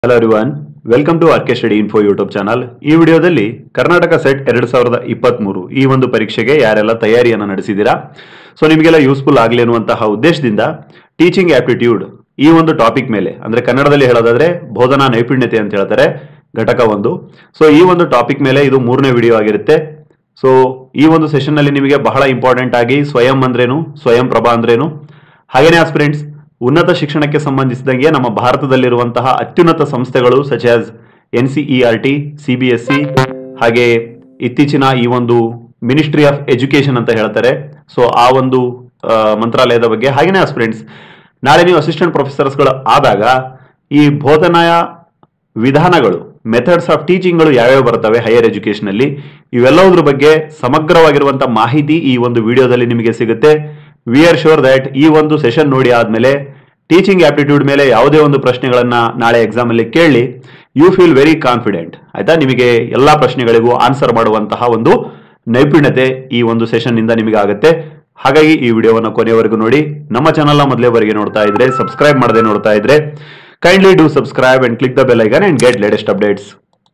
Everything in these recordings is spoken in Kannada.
hello everyone welcome to RK study info YouTube channel ಈ ವಿಡಿಯೋದಲ್ಲಿ ಕರ್ನಾಟಕ ಸೆಟ್ ಎರಡ್ ಸಾವಿರದ ಇಪ್ಪತ್ಮೂರು ಈ ಒಂದು ಪರೀಕ್ಷೆಗೆ ಯಾರೆಲ್ಲ ತಯಾರಿಯನ್ನು ನಡೆಸಿದ್ದೀರಾ ಸೊ ನಿಮಗೆಲ್ಲ ಯೂಸ್ಫುಲ್ ಆಗಲಿ ಅನ್ನುವಂತಹ ಉದ್ದೇಶದಿಂದ ಟೀಚಿಂಗ್ ಆಪ್ಟಿಟ್ಯೂಡ್ ಈ ಒಂದು ಟಾಪಿಕ್ ಮೇಲೆ ಅಂದ್ರೆ ಕನ್ನಡದಲ್ಲಿ ಹೇಳೋದಾದ್ರೆ ಬೋಧನಾ ನೈಪುಣ್ಯತೆ ಅಂತ ಹೇಳ್ತಾರೆ ಘಟಕ ಒಂದು ಸೊ ಈ ಒಂದು ಟಾಪಿಕ್ ಮೇಲೆ ಇದು ಮೂರನೇ ವಿಡಿಯೋ ಆಗಿರುತ್ತೆ ಸೊ ಈ ಒಂದು ಸೆಷನ್ ನಲ್ಲಿ ನಿಮಗೆ ಬಹಳ ಇಂಪಾರ್ಟೆಂಟ್ ಆಗಿ ಸ್ವಯಂ ಅಂದ್ರೇನು ಸ್ವಯಂ ಪ್ರಭಾ ಅಂದ್ರೇನು ಹಾಗೇನೆ ಆಸ್ಪಿರೆಂಟ್ಸ್ ಉನ್ನತ ಶಿಕ್ಷಣಕ್ಕೆ ಸಂಬಂಧಿಸಿದಂಗೆ ನಮ್ಮ ಭಾರತದಲ್ಲಿರುವಂತಹ ಅತ್ಯುನ್ನತ ಸಂಸ್ಥೆಗಳು such as N C E R T C B S C ಹಾಗೆ ಇತ್ತೀಚಿನ ಈ ಒಂದು ಮಿನಿಸ್ಟ್ರಿ ಆಫ್ ಎಜುಕೇಶನ್ ಅಂತ ಹೇಳ್ತಾರೆ ಸೊ ಆ ಒಂದು ಆ, ಮಂತ್ರಾಲಯದ ಬಗ್ಗೆ ಹಾಗೇನೆ ಆಸ್ಪಿರೆಂಟ್ಸ್ ನಾಳೆ ನೀವು ಅಸಿಸ್ಟೆಂಟ್ ಪ್ರೊಫೆಸರ್ಸ್ಗಳು ಆದಾಗ ಈ ಬೋಧನೆಯ ವಿಧಾನಗಳು ಮೆಥಡ್ಸ್ ಆಫ್ ಟೀಚಿಂಗ್ಗಳು ಯಾವ್ಯಾವ ಬರ್ತವೆ ಹೈಯರ್ ಎಜುಕೇಶನ್ ಅಲ್ಲಿ ಇವೆಲ್ಲವುದ್ರ ಬಗ್ಗೆ ಸಮಗ್ರವಾಗಿರುವಂತಹ ಮಾಹಿತಿ ಈ ಒಂದು ವಿಡಿಯೋದಲ್ಲಿ ನಿಮಗೆ ಸಿಗುತ್ತೆ ವಿ ಆರ್ ಶೋರ್ ದಟ್ ಈ ಒಂದು ಸೆಷನ್ ನೋಡಿ ಆದ್ಮೇಲೆ ಟೀಚಿಂಗ್ ಆಪ್ಟಿಟ್ಯೂಡ್ ಮೇಲೆ ಯಾವುದೇ ಒಂದು ಪ್ರಶ್ನೆಗಳನ್ನ ನಾಳೆ ಎಕ್ಸಾಮ್ ಅಲ್ಲಿ ಕೇಳಿ ಯು ಫೀಲ್ ವೆರಿ ಕಾನ್ಫಿಡೆಂಟ್ ಆಯ್ತಾ ನಿಮಗೆ ಎಲ್ಲಾ ಪ್ರಶ್ನೆಗಳಿಗೂ ಆನ್ಸರ್ ಮಾಡುವಂತಹ ಒಂದು ನೈಪುಣ್ಯತೆ ಈ ಒಂದು ಸೆಷನ್ ನಿಂದ ನಿಮಗೆ ಆಗುತ್ತೆ ಹಾಗಾಗಿ ಈ ವಿಡಿಯೋವನ್ನು ಕೊನೆಯವರೆಗೂ ನೋಡಿ ನಮ್ಮ ಚಾನಲ್ನ ಮೊದಲೇವರೆಗೆ ನೋಡ್ತಾ ಇದ್ರೆ ಸಬ್ಸ್ಕ್ರೈಬ್ ಮಾಡದೆ ನೋಡ್ತಾ ಇದ್ರೆ kindly do subscribe and click the bell icon and get latest updates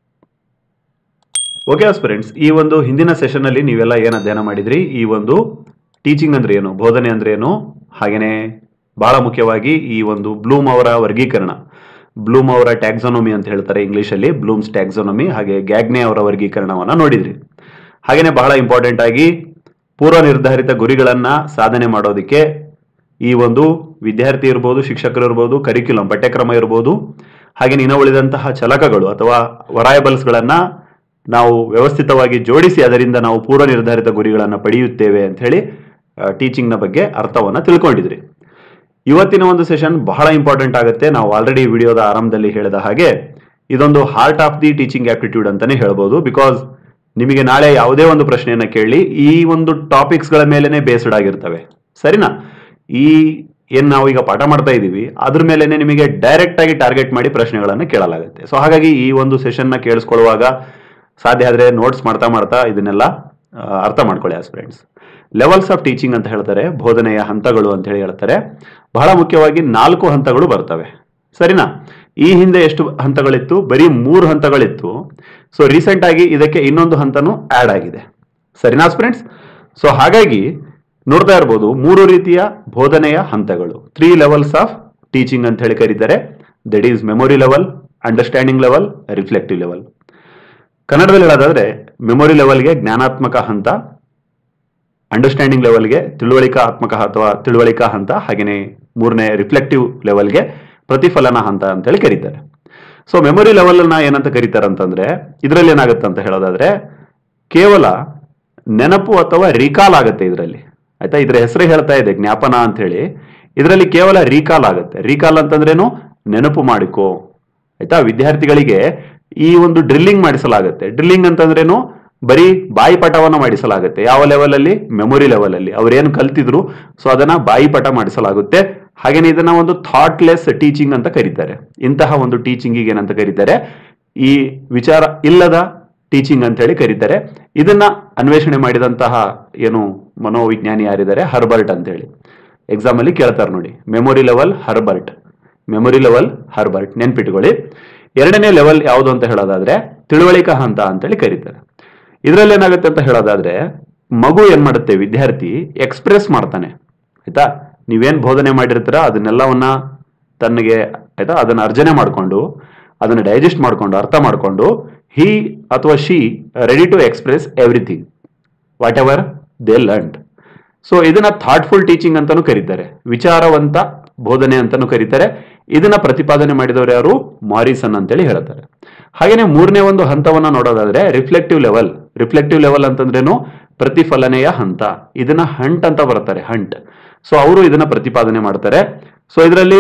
okay friends ಈ ಒಂದು ಹಿಂದಿನ ಸೆಷನ್ ಅಲ್ಲಿ ನೀವೆಲ್ಲ ಏನ್ ಅಧ್ಯಯನ ಮಾಡಿದ್ರಿ ಈ ಒಂದು ಟೀಚಿಂಗ್ ಅಂದ್ರೆ ಏನು ಬೋಧನೆ ಅಂದ್ರೆ ಏನು ಹಾಗೇನೆ ಬಹಳ ಮುಖ್ಯವಾಗಿ ಈ ಒಂದು ಬ್ಲೂಮ್ ಅವರ ವರ್ಗೀಕರಣ ಬ್ಲೂಮ್ ಅವರ ಟ್ಯಾಕ್ಸೋನಮಿ ಅಂತ ಹೇಳ್ತಾರೆ ಇಂಗ್ಲಿಷ್ ಅಲ್ಲಿ ಬ್ಲೂಮ್ಸ್ ಟ್ಯಾಕ್ಸೋನಮಿ ಹಾಗೆ ಗ್ಯಾಗ್ನೆ ಅವರ ವರ್ಗೀಕರಣವನ್ನ ನೋಡಿದ್ರಿ ಹಾಗೇನೆ ಬಹಳ ಇಂಪಾರ್ಟೆಂಟ್ ಆಗಿ ಪೂರ್ವ ನಿರ್ಧಾರಿತ ಗುರಿಗಳನ್ನ ಸಾಧನೆ ಮಾಡೋದಕ್ಕೆ ಈ ಒಂದು ವಿದ್ಯಾರ್ಥಿ ಇರ್ಬೋದು ಶಿಕ್ಷಕರು ಇರ್ಬೋದು ಕರಿಕ್ಯುಲಮ್ ಪಠ್ಯಕ್ರಮ ಇರ್ಬೋದು ಹಾಗೆ ಇನ್ನು ಉಳಿದಂತಹ ಚಲಕಗಳು ಅಥವಾ ವರಾಯಬಲ್ಸ್ಗಳನ್ನ ನಾವು ವ್ಯವಸ್ಥಿತವಾಗಿ ಜೋಡಿಸಿ ಅದರಿಂದ ನಾವು ಪೂರ್ವ ನಿರ್ಧಾರಿತ ಗುರಿಗಳನ್ನು ಪಡೆಯುತ್ತೇವೆ ಅಂತ ಹೇಳಿ ಟೀಚಿಂಗ್ನ ಬಗ್ಗೆ ಅರ್ಥವನ್ನ ತಿಳ್ಕೊಂಡಿದ್ರಿ ಇವತ್ತಿನ ಒಂದು ಸೆಷನ್ ಬಹಳ ಇಂಪಾರ್ಟೆಂಟ್ ಆಗುತ್ತೆ ನಾವು ಆಲ್ರೆಡಿ ವಿಡಿಯೋದ ಆರಂಭದಲ್ಲಿ ಹೇಳಿದ ಹಾಗೆ ಇದೊಂದು heart of the teaching aptitude ಅಂತಾನೆ ಹೇಳ್ಬೋದು ಬಿಕಾಸ್ ನಿಮಗೆ ನಾಳೆ ಯಾವುದೇ ಒಂದು ಪ್ರಶ್ನೆಯನ್ನ ಕೇಳಿ ಈ ಒಂದು ಟಾಪಿಕ್ಸ್ ಗಳ ಮೇಲೆನೆ ಬೇಸ್ಡ್ ಆಗಿರ್ತವೆ ಸರಿನಾ ಈ ಏನ್ ನಾವು ಈಗ ಪಾಠ ಮಾಡ್ತಾ ಇದೀವಿ ಅದ್ರ ಮೇಲೆನೆ ನಿಮಗೆ ಡೈರೆಕ್ಟ್ ಆಗಿ ಟಾರ್ಗೆಟ್ ಮಾಡಿ ಪ್ರಶ್ನೆಗಳನ್ನ ಕೇಳಲಾಗುತ್ತೆ ಸೊ ಹಾಗಾಗಿ ಈ ಒಂದು ಸೆಷನ್ ನ ಕೇಳಿಸ್ಕೊಳ್ಳುವಾಗ ಸಾಧ್ಯ ಆದ್ರೆ ನೋಟ್ಸ್ ಮಾಡ್ತಾ ಮಾಡ್ತಾ ಇದನ್ನೆಲ್ಲ ಆ, ಅರ್ಥ ಮಾಡ್ಕೊಳ್ಳಿ as friends levels of teaching ಅಂತ ಹೇಳ್ತಾರೆ ಬೋಧನೆಯ ಹಂತಗಳು ಅಂತ ಹೇಳಿ ಹೇಳ್ತಾರೆ ಬಹಳ ಮುಖ್ಯವಾಗಿ ನಾಲ್ಕು ಹಂತಗಳು ಬರ್ತವೆ ಸರಿನಾ ಈ ಹಿಂದೆ ಎಷ್ಟು ಹಂತಗಳಿತ್ತು ಬರೀ ಮೂರು ಹಂತಗಳಿತ್ತು ಸೊ ರೀಸೆಂಟ್ ಆಗಿ ಇದಕ್ಕೆ ಇನ್ನೊಂದು ಹಂತನೂ ಆಡ್ ಆಗಿದೆ ಸರಿನಾ ಫ್ರೆಂಡ್ಸ್ ಸೊ ಹಾಗಾಗಿ ನೋಡ್ತಾ ಇರ್ಬೋದು ಮೂರು ರೀತಿಯ ಬೋಧನೆಯ ಹಂತಗಳು ತ್ರೀ ಲೆವೆಲ್ಸ್ ಆಫ್ ಟೀಚಿಂಗ್ ಅಂತ ಹೇಳಿ ಕರೀತಾರೆ that is memory level understanding level reflective level ಕನ್ನಡದಲ್ಲಿ ಹೇಳೋದಾದ್ರೆ ಮೆಮೊರಿ ಲೆವೆಲ್ಗೆ ಜ್ಞಾನಾತ್ಮಕ ಹಂತ ಅಂಡರ್ಸ್ಟ್ಯಾಂಡಿಂಗ್ ಲೆವೆಲ್ಗೆ ತಿಳುವಳಿಕಾತ್ಮಕ ಅಥವಾ ತಿಳುವಳಿಕಾ ಹಂತ ಹಾಗೆಯೇ ಮೂರನೇ ರಿಫ್ಲೆಕ್ಟಿವ್ ಲೆವೆಲ್ಗೆ ಪ್ರತಿಫಲನ ಹಂತ ಅಂತೇಳಿ ಕರೀತಾರೆ ಸೊ ಮೆಮೊರಿ ಲೆವೆಲ್ ನ ಏನಂತ ಕರೀತಾರೆ ಅಂತಂದ್ರೆ ಇದರಲ್ಲಿ ಏನಾಗುತ್ತೆ ಅಂತ ಹೇಳೋದಾದ್ರೆ ಕೇವಲ ನೆನಪು ಅಥವಾ ರೀಕಾಲ್ ಆಗುತ್ತೆ ಇದರಲ್ಲಿ ಆಯ್ತಾ ಇದ್ರ ಹೆಸರು ಹೇಳ್ತಾ ಇದೆ ಜ್ಞಾಪನ ಅಂತ ಹೇಳಿ ಇದರಲ್ಲಿ ಕೇವಲ ರೀಕಾಲ್ ಆಗುತ್ತೆ ರೀಕಾಲ್ ಅಂತಂದ್ರೇನು ನೆನಪು ಮಾಡಿಕೋ ಆಯ್ತಾ ವಿದ್ಯಾರ್ಥಿಗಳಿಗೆ ಈ ಒಂದು ಡ್ರಿಲ್ಲಿಂಗ್ ಮಾಡಿಸಲಾಗುತ್ತೆ ಡ್ರಿಲ್ಲಿಂಗ್ ಅಂತಂದ್ರೇನು ಬರೀ ಬಾಯಿಪಟವನ್ನ ಮಾಡಿಸಲಾಗುತ್ತೆ ಯಾವ ಲೆವೆಲ್ ಅಲ್ಲಿ ಮೆಮೊರಿ ಲೆವೆಲ್ ಅಲ್ಲಿ ಅವ್ರೇನು ಕಲ್ತಿದ್ರು ಸೊ ಅದನ್ನ ಬಾಯಿಪಟ ಮಾಡಿಸಲಾಗುತ್ತೆ ಹಾಗೇನೆ ಇದನ್ನ ಒಂದು ಥಾಟ್ಲೆಸ್ ಟೀಚಿಂಗ್ ಅಂತ ಕರೀತಾರೆ ಇಂತಹ ಒಂದು ಟೀಚಿಂಗ್ ಏನಂತ ಕರೀತಾರೆ ಈ ವಿಚಾರ ಇಲ್ಲದ ಟೀಚಿಂಗ್ ಅಂತ ಹೇಳಿ ಕರೀತಾರೆ ಇದನ್ನ ಅನ್ವೇಷಣೆ ಮಾಡಿದಂತಹ ಏನು ಮನೋವಿಜ್ಞಾನಿ ಯಾರಿದ್ದಾರೆ ಹರ್ಬರ್ಟ್ ಅಂತ ಹೇಳಿ ಎಕ್ಸಾಮ್ ಅಲ್ಲಿ ಕೇಳ್ತಾರೆ ನೋಡಿ memory level Herbart memory level Herbart ನೆನ್ಪಿಟ್ಕೊಳ್ಳಿ ಎರಡನೇ ಲೆವೆಲ್ ಯಾವುದು ಅಂತ ಹೇಳೋದಾದ್ರೆ ತಿಳುವಳಿಕಾ ಹಂತ ಅಂತೇಳಿ ಕರೀತಾರೆ ಇದರಲ್ಲಿ ಏನಾಗುತ್ತೆ ಅಂತ ಹೇಳೋದಾದ್ರೆ ಮಗು ಏನ್ ಮಾಡುತ್ತೆ ವಿದ್ಯಾರ್ಥಿ ಎಕ್ಸ್ಪ್ರೆಸ್ ಮಾಡ್ತಾನೆ ಆಯ್ತಾ ನೀವೇನ್ ಬೋಧನೆ ಮಾಡಿರ್ತೀರ ಅದನ್ನೆಲ್ಲವನ್ನ ತನಗೆ ಆಯ್ತಾ ಅದನ್ನ ಅರ್ಜನೆ ಮಾಡ್ಕೊಂಡು ಅದನ್ನ ಡೈಜೆಸ್ಟ್ ಮಾಡ್ಕೊಂಡು ಅರ್ಥ ಮಾಡ್ಕೊಂಡು ಹಿ ಅಥವಾ she ready to express everything whatever they learn so ಇದನ್ನ ಥಾಟ್ಫುಲ್ ಟೀಚಿಂಗ್ ಅಂತಾನೂ ಕರೀತಾರೆ ವಿಚಾರವಂತ ಬೋಧನೆ ಅಂತಾನೂ ಕರೀತಾರೆ ಇದನ್ನ ಪ್ರತಿಪಾದನೆ ಮಾಡಿದವರು ಯಾರು ಮಾರಿಸನ್ ಅಂತೇಳಿ ಹೇಳ್ತಾರೆ ಹಾಗೇನೆ ಮೂರನೇ ಒಂದು ಹಂತವನ್ನ ನೋಡೋದಾದ್ರೆ ರಿಫ್ಲೆಕ್ಟಿವ್ ಲೆವೆಲ್ ರಿಫ್ಲೆಕ್ಟಿವ್ ಲೆವೆಲ್ ಅಂತಂದ್ರೇನು ಪ್ರತಿಫಲನೆಯ ಹಂತ ಇದನ್ನ ಹಂಟ್ ಅಂತ ಬರ್ತಾರೆ ಹಂಟ್ ಸೊ ಅವರು ಇದನ್ನ ಪ್ರತಿಪಾದನೆ ಮಾಡ್ತಾರೆ ಸೊ ಇದರಲ್ಲಿ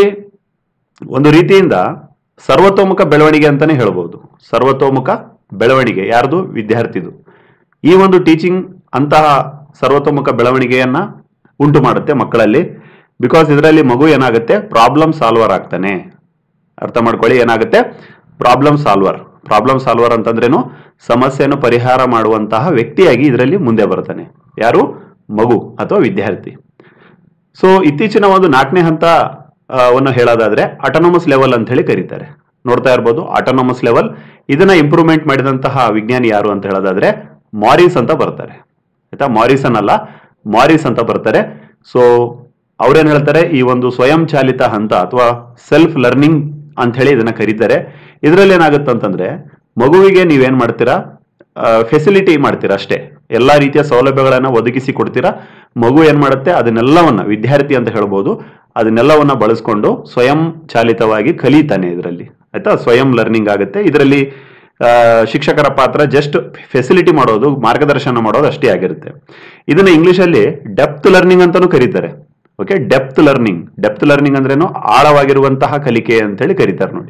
ಒಂದು ರೀತಿಯಿಂದ ಸರ್ವತೋಮುಖ ಬೆಳವಣಿಗೆ ಅಂತಾನೆ ಹೇಳ್ಬೋದು ಸರ್ವತೋಮುಖ ಬೆಳವಣಿಗೆ ಯಾರ್ದು ವಿದ್ಯಾರ್ಥಿದು ಈ ಒಂದು ಟೀಚಿಂಗ್ ಅಂತಹ ಸರ್ವತೋಮುಖ ಬೆಳವಣಿಗೆಯನ್ನ ಉಂಟು ಮಾಡುತ್ತೆ ಮಕ್ಕಳಲ್ಲಿ ಬಿಕಾಸ್ ಇದರಲ್ಲಿ ಮಗು ಏನಾಗುತ್ತೆ ಪ್ರಾಬ್ಲಮ್ ಸಾಲ್ವರ್ ಆಗ್ತಾನೆ ಅರ್ಥ ಮಾಡ್ಕೊಳ್ಳಿ ಏನಾಗುತ್ತೆ ಪ್ರಾಬ್ಲಮ್ ಸಾಲ್ವರ್ ಪ್ರಾಬ್ಲಮ್ ಸಾಲ್ವರ್ ಅಂತಂದ್ರೇನು ಸಮಸ್ಯೆಯನ್ನು ಪರಿಹಾರ ಮಾಡುವಂತಹ ವ್ಯಕ್ತಿಯಾಗಿ ಇದರಲ್ಲಿ ಮುಂದೆ ಬರ್ತಾನೆ ಯಾರು ಮಗು ಅಥವಾ ವಿದ್ಯಾರ್ಥಿ ಸೊ ಇತ್ತೀಚಿನ ಒಂದು ನಾಲ್ಕನೇ ಹಂತ ಆ, ವನ್ನು ಹೇಳೋದಾದ್ರೆ ಅಟೋನಮಸ್ ಲೆವೆಲ್ ಅಂತ ಹೇಳಿ ಕರೀತಾರೆ ನೋಡ್ತಾ ಇರ್ಬೋದು ಆಟೋನಮಸ್ ಲೆವೆಲ್ ಇದನ್ನ ಇಂಪ್ರೂವ್ಮೆಂಟ್ ಮಾಡಿದಂತಹ ವಿಜ್ಞಾನಿ ಯಾರು ಅಂತ ಹೇಳೋದಾದ್ರೆ ಮಾರಿಸ್ ಅಂತ ಬರ್ತಾರೆ ಆಯ್ತಾ ಮಾರಿಸನ್ ಅಲ್ಲ ಮಾರಿಸ್ ಅಂತ ಬರ್ತಾರೆ ಸೊ ಅವ್ರೇನ್ ಹೇಳ್ತಾರೆ ಈ ಒಂದು ಸ್ವಯಂ ಚಾಲಿತ ಹಂತ ಅಥವಾ ಸೆಲ್ಫ್ ಲರ್ನಿಂಗ್ ಅಂತ ಹೇಳಿ ಇದನ್ನ ಕರೀತಾರೆ ಇದರಲ್ಲಿ ಏನಾಗುತ್ತೆ ಅಂತಂದ್ರೆ ಮಗುವಿಗೆ ನೀವೇನ್ ಮಾಡ್ತೀರಾ ಫೆಸಿಲಿಟಿ ಮಾಡ್ತೀರಾ ಅಷ್ಟೇ ಎಲ್ಲಾ ರೀತಿಯ ಸೌಲಭ್ಯಗಳನ್ನ ಒದಗಿಸಿ ಕೊಡ್ತೀರಾ ಮಗು ಏನ್ ಮಾಡುತ್ತೆ ಅದನ್ನೆಲ್ಲವನ್ನ ವಿದ್ಯಾರ್ಥಿ ಅಂತ ಹೇಳ್ಬೋದು ಅದನ್ನೆಲ್ಲವನ್ನ ಬಳಸ್ಕೊಂಡು ಸ್ವಯಂ ಚಾಲಿತವಾಗಿ ಕಲಿತಾನೆ ಇದರಲ್ಲಿ ಆಯ್ತಾ ಸ್ವಯಂ ಲರ್ನಿಂಗ್ ಆಗುತ್ತೆ ಇದರಲ್ಲಿ ಆ, ಶಿಕ್ಷಕರ ಪಾತ್ರ ಜಸ್ಟ್ ಫೆಸಿಲಿಟಿ ಮಾಡೋದು ಮಾರ್ಗದರ್ಶನ ಮಾಡೋದು ಅಷ್ಟೇ ಆಗಿರುತ್ತೆ ಇದನ್ನ ಇಂಗ್ಲಿಷಲ್ಲಿ ಡೆಪ್ತ್ ಲರ್ನಿಂಗ್ ಅಂತಾನೂ ಕರೀತಾರೆ okay depth learning depth learning ಅಂದ್ರೇನು ಆಳವಾಗಿರುವಂತಹ ಕಲಿಕೆ ಅಂತೇಳಿ ಕರೀತಾರೆ ನೋಡಿ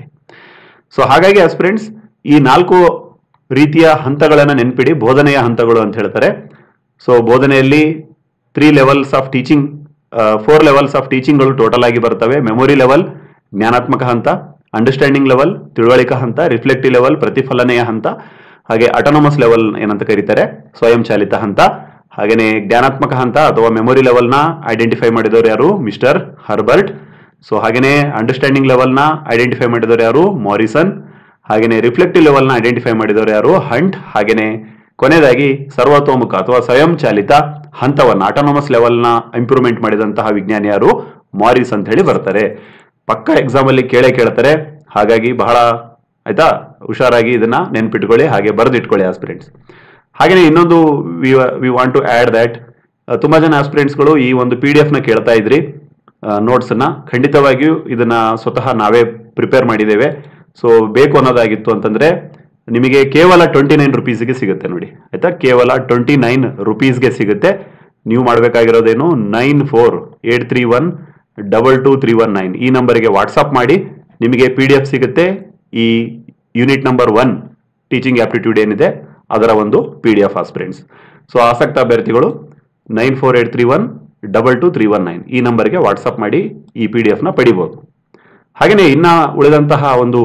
ಸೊ ಹಾಗಾಗಿ ಫ್ರೆಂಡ್ಸ್ ಈ ನಾಲ್ಕು ರೀತಿಯ ಹಂತಗಳನ್ನ ನೆನ್ಪಿಡಿ ಬೋಧನೆಯ ಹಂತಗಳು ಅಂತ ಹೇಳ್ತಾರೆ ಸೊ ಬೋಧನೆಯಲ್ಲಿ three levels of teaching four levels of ಟೀಚಿಂಗ್ಗಳು ಟೋಟಲ್ ಆಗಿ ಬರ್ತವೆ ಮೆಮೊರಿ ಲೆವೆಲ್ ಜ್ಞಾನಾತ್ಮಕ ಹಂತ ಅಂಡರ್ಸ್ಟ್ಯಾಂಡಿಂಗ್ ಲೆವೆಲ್ ತಿಳುವಳಿಕಾ ಹಂತ ರಿಫ್ಲೆಕ್ಟಿವ್ ಲೆವೆಲ್ ಪ್ರತಿಫಲನೆಯ ಹಂತ ಹಾಗೆ ಅಟೋನಮಸ್ ಲೆವೆಲ್ ಏನಂತ ಕರೀತಾರೆ ಸ್ವಯಂ ಚಾಲಿತ ಹಂತ ಹಾಗೇನೆ ಜ್ಞಾನಾತ್ಮಕ ಹಂತ ಅಥವಾ ಮೆಮೊರಿ ಲೆವೆಲ್ನ ಐಡೆಂಟಿಫೈ ಮಾಡಿದವರು ಯಾರು ಮಿಸ್ಟರ್ ಹರ್ಬರ್ಟ್ ಸೊ ಹಾಗೇನೆ ಅಂಡರ್ಸ್ಟ್ಯಾಂಡಿಂಗ್ ಲೆವೆಲ್ನ ಐಡೆಂಟಿಫೈ ಮಾಡಿದವರು ಯಾರು ಮಾರಿಸನ್ ಹಾಗೇನೆ ರಿಫ್ಲೆಕ್ಟಿವ್ ಲೆವೆಲ್ನ ಐಡೆಂಟಿಫೈ ಮಾಡಿದವರು ಯಾರು ಹಂಟ್ ಹಾಗೇನೆ ಕೊನೆಯದಾಗಿ ಸರ್ವತೋಮುಖ ಅಥವಾ ಸ್ವಯಂ ಚಾಲಿತ ಹಂತವನ್ನ ಆಟೋನಮಸ್ ಲೆವೆಲ್ನ ಇಂಪ್ರೂವ್ಮೆಂಟ್ ಮಾಡಿದಂತಹ ವಿಜ್ಞಾನಿ ಯಾರು ಮಾರಿಸ್ ಅಂತ ಹೇಳಿ ಬರ್ತಾರೆ ಪಕ್ಕ ಎಕ್ಸಾಮ್ ಅಲ್ಲಿ ಕೇಳೇ ಕೇಳ್ತಾರೆ ಹಾಗಾಗಿ ಬಹಳ ಆಯ್ತಾ ಹುಷಾರಾಗಿ ಇದನ್ನ ನೆನ್ಪಿಟ್ಕೊಳ್ಳಿ ಹಾಗೆ ಬರೆದಿಟ್ಕೊಳ್ಳಿ ಆಸ್ಪಿರೆಂಟ್ಸ್ ಹಾಗೇನೆ ಇನ್ನೊಂದು we want to add that ತುಂಬಾ ಜನ ಆಸ್ಪಿರೆಂಟ್ಸ್ಗಳು ಈ ಒಂದು ಪಿ ಡಿ ಎಫ್ ನ ಕೇಳ್ತಾ ಇದ್ರಿ ನೋಟ್ಸ್ ಅನ್ನ ಖಂಡಿತವಾಗಿಯೂ ಇದನ್ನ ಸ್ವತಃ ನಾವೇ ಪ್ರಿಪೇರ್ ಮಾಡಿದ್ದೇವೆ ಸೊ ಬೇಕು ಅನ್ನೋದಾಗಿತ್ತು ಅಂತಂದ್ರೆ ನಿಮಗೆ ಕೇವಲ ಟ್ವೆಂಟಿ ನೈನ್ ರುಪೀಸ್ಗೆ ಸಿಗುತ್ತೆ ನೋಡಿ ಆಯ್ತಾ ಕೇವಲ ಟ್ವೆಂಟಿ ನೈನ್ ರುಪೀಸ್ಗೆ ಸಿಗುತ್ತೆ ನೀವು ಮಾಡಬೇಕಾಗಿರೋದೇನು nine four eight three one double two three one nine ಈ ನಂಬರ್ಗೆ ವಾಟ್ಸಪ್ ಮಾಡಿ ನಿಮಗೆ ಪಿ ಡಿ ಎಫ್ ಸಿಗುತ್ತೆ ಈ unit number one teaching aptitude ಏನಿದೆ ಅದರ ಒಂದು P D F aspirants so ಆಸಕ್ತ ಅಭ್ಯರ್ಥಿಗಳು nine four eight three one double two three one nine ಈ ನಂಬರ್ಗೆ ವಾಟ್ಸಪ್ ಮಾಡಿ ಈ ಪಿ ಡಿ ಎಫ್ನ ಪಡಿಬೋದು ಹಾಗೆಯೇ ಇನ್ನ ಉಳಿದಂತಹ ಒಂದು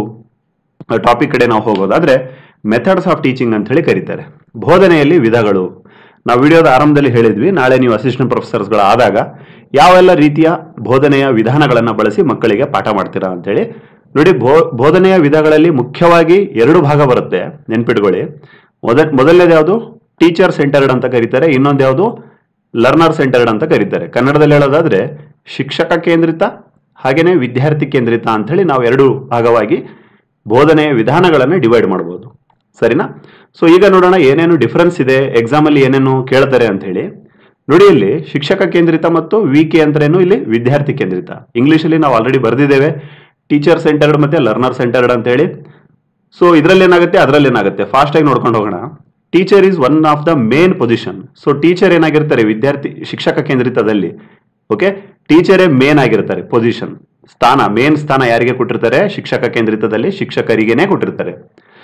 ಟಾಪಿಕ್ ಕಡೆ ನಾವು ಹೋಗೋದಾದ್ರೆ ಮೆಥಡ್ಸ್ ಆಫ್ ಟೀಚಿಂಗ್ ಅಂತ ಹೇಳಿ ಕರೀತಾರೆ ಬೋಧನೆಯಲ್ಲಿ ವಿಧಗಳು ನಾವು ವಿಡಿಯೋದ ಆರಂಭದಲ್ಲಿ ಹೇಳಿದ್ವಿ ನಾಳೆ ನೀವು ಅಸಿಸ್ಟೆಂಟ್ ಪ್ರೊಫೆಸರ್ಸ್ಗಳ ಆದಾಗ ಯಾವೆಲ್ಲ ರೀತಿಯ ಬೋಧನೆಯ ವಿಧಾನಗಳನ್ನ ಬಳಸಿ ಮಕ್ಕಳಿಗೆ ಪಾಠ ಮಾಡ್ತೀರಾ ಅಂತೇಳಿ ನೋಡಿ ಬೋ ಬೋಧನೆಯ ವಿಧಗಳಲ್ಲಿ ಮುಖ್ಯವಾಗಿ ಎರಡು ಭಾಗ ಬರುತ್ತೆ ನೆನ್ಪಿಟ್ಕೊಳ್ಳಿ ಮೊದ ಮೊದಲನೇದು ಯಾವುದು ಟೀಚರ್ ಸೆಂಟರ್ಡ್ ಅಂತ ಕರೀತಾರೆ ಇನ್ನೊಂದು ಯಾವುದು ಲರ್ನರ್ ಸೆಂಟರ್ಡ್ ಅಂತ ಕರೀತಾರೆ ಕನ್ನಡದಲ್ಲಿ ಹೇಳೋದಾದ್ರೆ ಶಿಕ್ಷಕ ಕೇಂದ್ರಿತ ಹಾಗೇನೆ ವಿದ್ಯಾರ್ಥಿ ಕೇಂದ್ರಿತ ಅಂತ ಹೇಳಿ ನಾವು ಎರಡು ಭಾಗವಾಗಿ ಬೋಧನೆಯ ವಿಧಾನಗಳನ್ನು ಡಿವೈಡ್ ಮಾಡಬಹುದು ಸರಿನಾ ಸೊ ಈಗ ನೋಡೋಣ ಏನೇನು ಡಿಫರೆನ್ಸ್ ಇದೆ ಎಕ್ಸಾಮ್ ಅಲ್ಲಿ ಏನೇನು ಕೇಳ್ತಾರೆ ಅಂತ ಹೇಳಿ ನೋಡಿ ಇಲ್ಲಿ ಶಿಕ್ಷಕ ಕೇಂದ್ರಿತ ಮತ್ತು ವಿ ಕೆ ಅಂದ್ರೇನು ಇಲ್ಲಿ ವಿದ್ಯಾರ್ಥಿ ಕೇಂದ್ರಿತ ಇಂಗ್ಲಿಷ್ ಅಲ್ಲಿ ನಾವು ಆಲ್ರೆಡಿ ಬರೆದಿದ್ದೇವೆ ಟೀಚರ್ ಸೆಂಟರ್ಡ್ ಮತ್ತೆ ಲರ್ನರ್ ಸೆಂಟರ್ಡ್ ಅಂತ ಹೇಳಿ ಸೊ ಇದರಲ್ಲಿ ಏನಾಗುತ್ತೆ ಅದರಲ್ಲಿ ಏನಾಗುತ್ತೆ ಫಾಸ್ಟ್ ಆಗಿ ನೋಡ್ಕೊಂಡು ಹೋಗೋಣ teacher is one of the main position so teacher ಏನಾಗಿರ್ತಾರೆ ವಿದ್ಯಾರ್ಥಿ ಶಿಕ್ಷಕ ಕೇಂದ್ರಿತದಲ್ಲಿ ಓಕೆ ಟೀಚರೇ ಮೇನ್ ಆಗಿರ್ತಾರೆ ಪೊಸಿಷನ್ ಸ್ಥಾನ ಮೇನ್ ಸ್ಥಾನ ಯಾರಿಗೆ ಕೊಟ್ಟಿರ್ತಾರೆ ಶಿಕ್ಷಕ ಕೇಂದ್ರಿತದಲ್ಲಿ ಶಿಕ್ಷಕರಿಗೇನೆ ಕೊಟ್ಟಿರ್ತಾರೆ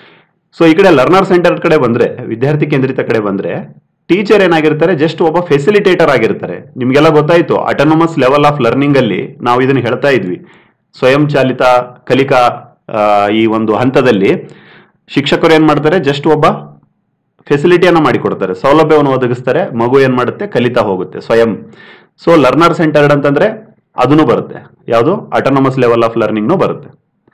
ಸೊ ಈ ಕಡೆ ಲರ್ನರ್ ಸೆಂಟರ್ ಕಡೆ ಬಂದ್ರೆ ವಿದ್ಯಾರ್ಥಿ ಕೇಂದ್ರಿತ ಕಡೆ ಬಂದ್ರೆ ಟೀಚರ್ ಏನಾಗಿರ್ತಾರೆ ಜಸ್ಟ್ ಒಬ್ಬ ಫೆಸಿಲಿಟೇಟರ್ ಆಗಿರ್ತಾರೆ ನಿಮ್ಗೆಲ್ಲ ಗೊತ್ತಾಯ್ತು ಅಟೋನಮಸ್ ಲೆವೆಲ್ ಆಫ್ ಲರ್ನಿಂಗ್ ಅಲ್ಲಿ ನಾವು ಇದನ್ನ ಹೇಳ್ತಾ ಇದ್ವಿ ಸ್ವಯಂ ಚಾಲಿತ ಕಲಿಕಾ ಆ, ಈ ಒಂದು ಹಂತದಲ್ಲಿ ಶಿಕ್ಷಕರು ಏನ್ ಮಾಡ್ತಾರೆ ಜಸ್ಟ್ ಒಬ್ಬ ಫೆಸಿಲಿಟಿಯನ್ನ ಮಾಡಿಕೊಡ್ತಾರೆ ಸೌಲಭ್ಯವನ್ನು ಒದಗಿಸ್ತಾರೆ ಮಗು ಏನ್ ಮಾಡುತ್ತೆ ಕಲಿತಾ ಹೋಗುತ್ತೆ ಸ್ವಯಂ ಸೊ ಲರ್ನರ್ ಸೆಂಟರ್ಡ್ ಅಂತಂದ್ರೆ ಅದನ್ನು ಬರುತ್ತೆ ಯಾವುದು ಅಟೋನಮಸ್ ಲೆವೆಲ್ ಆಫ್ ಲರ್ನಿಂಗ್ನು ಬರುತ್ತೆ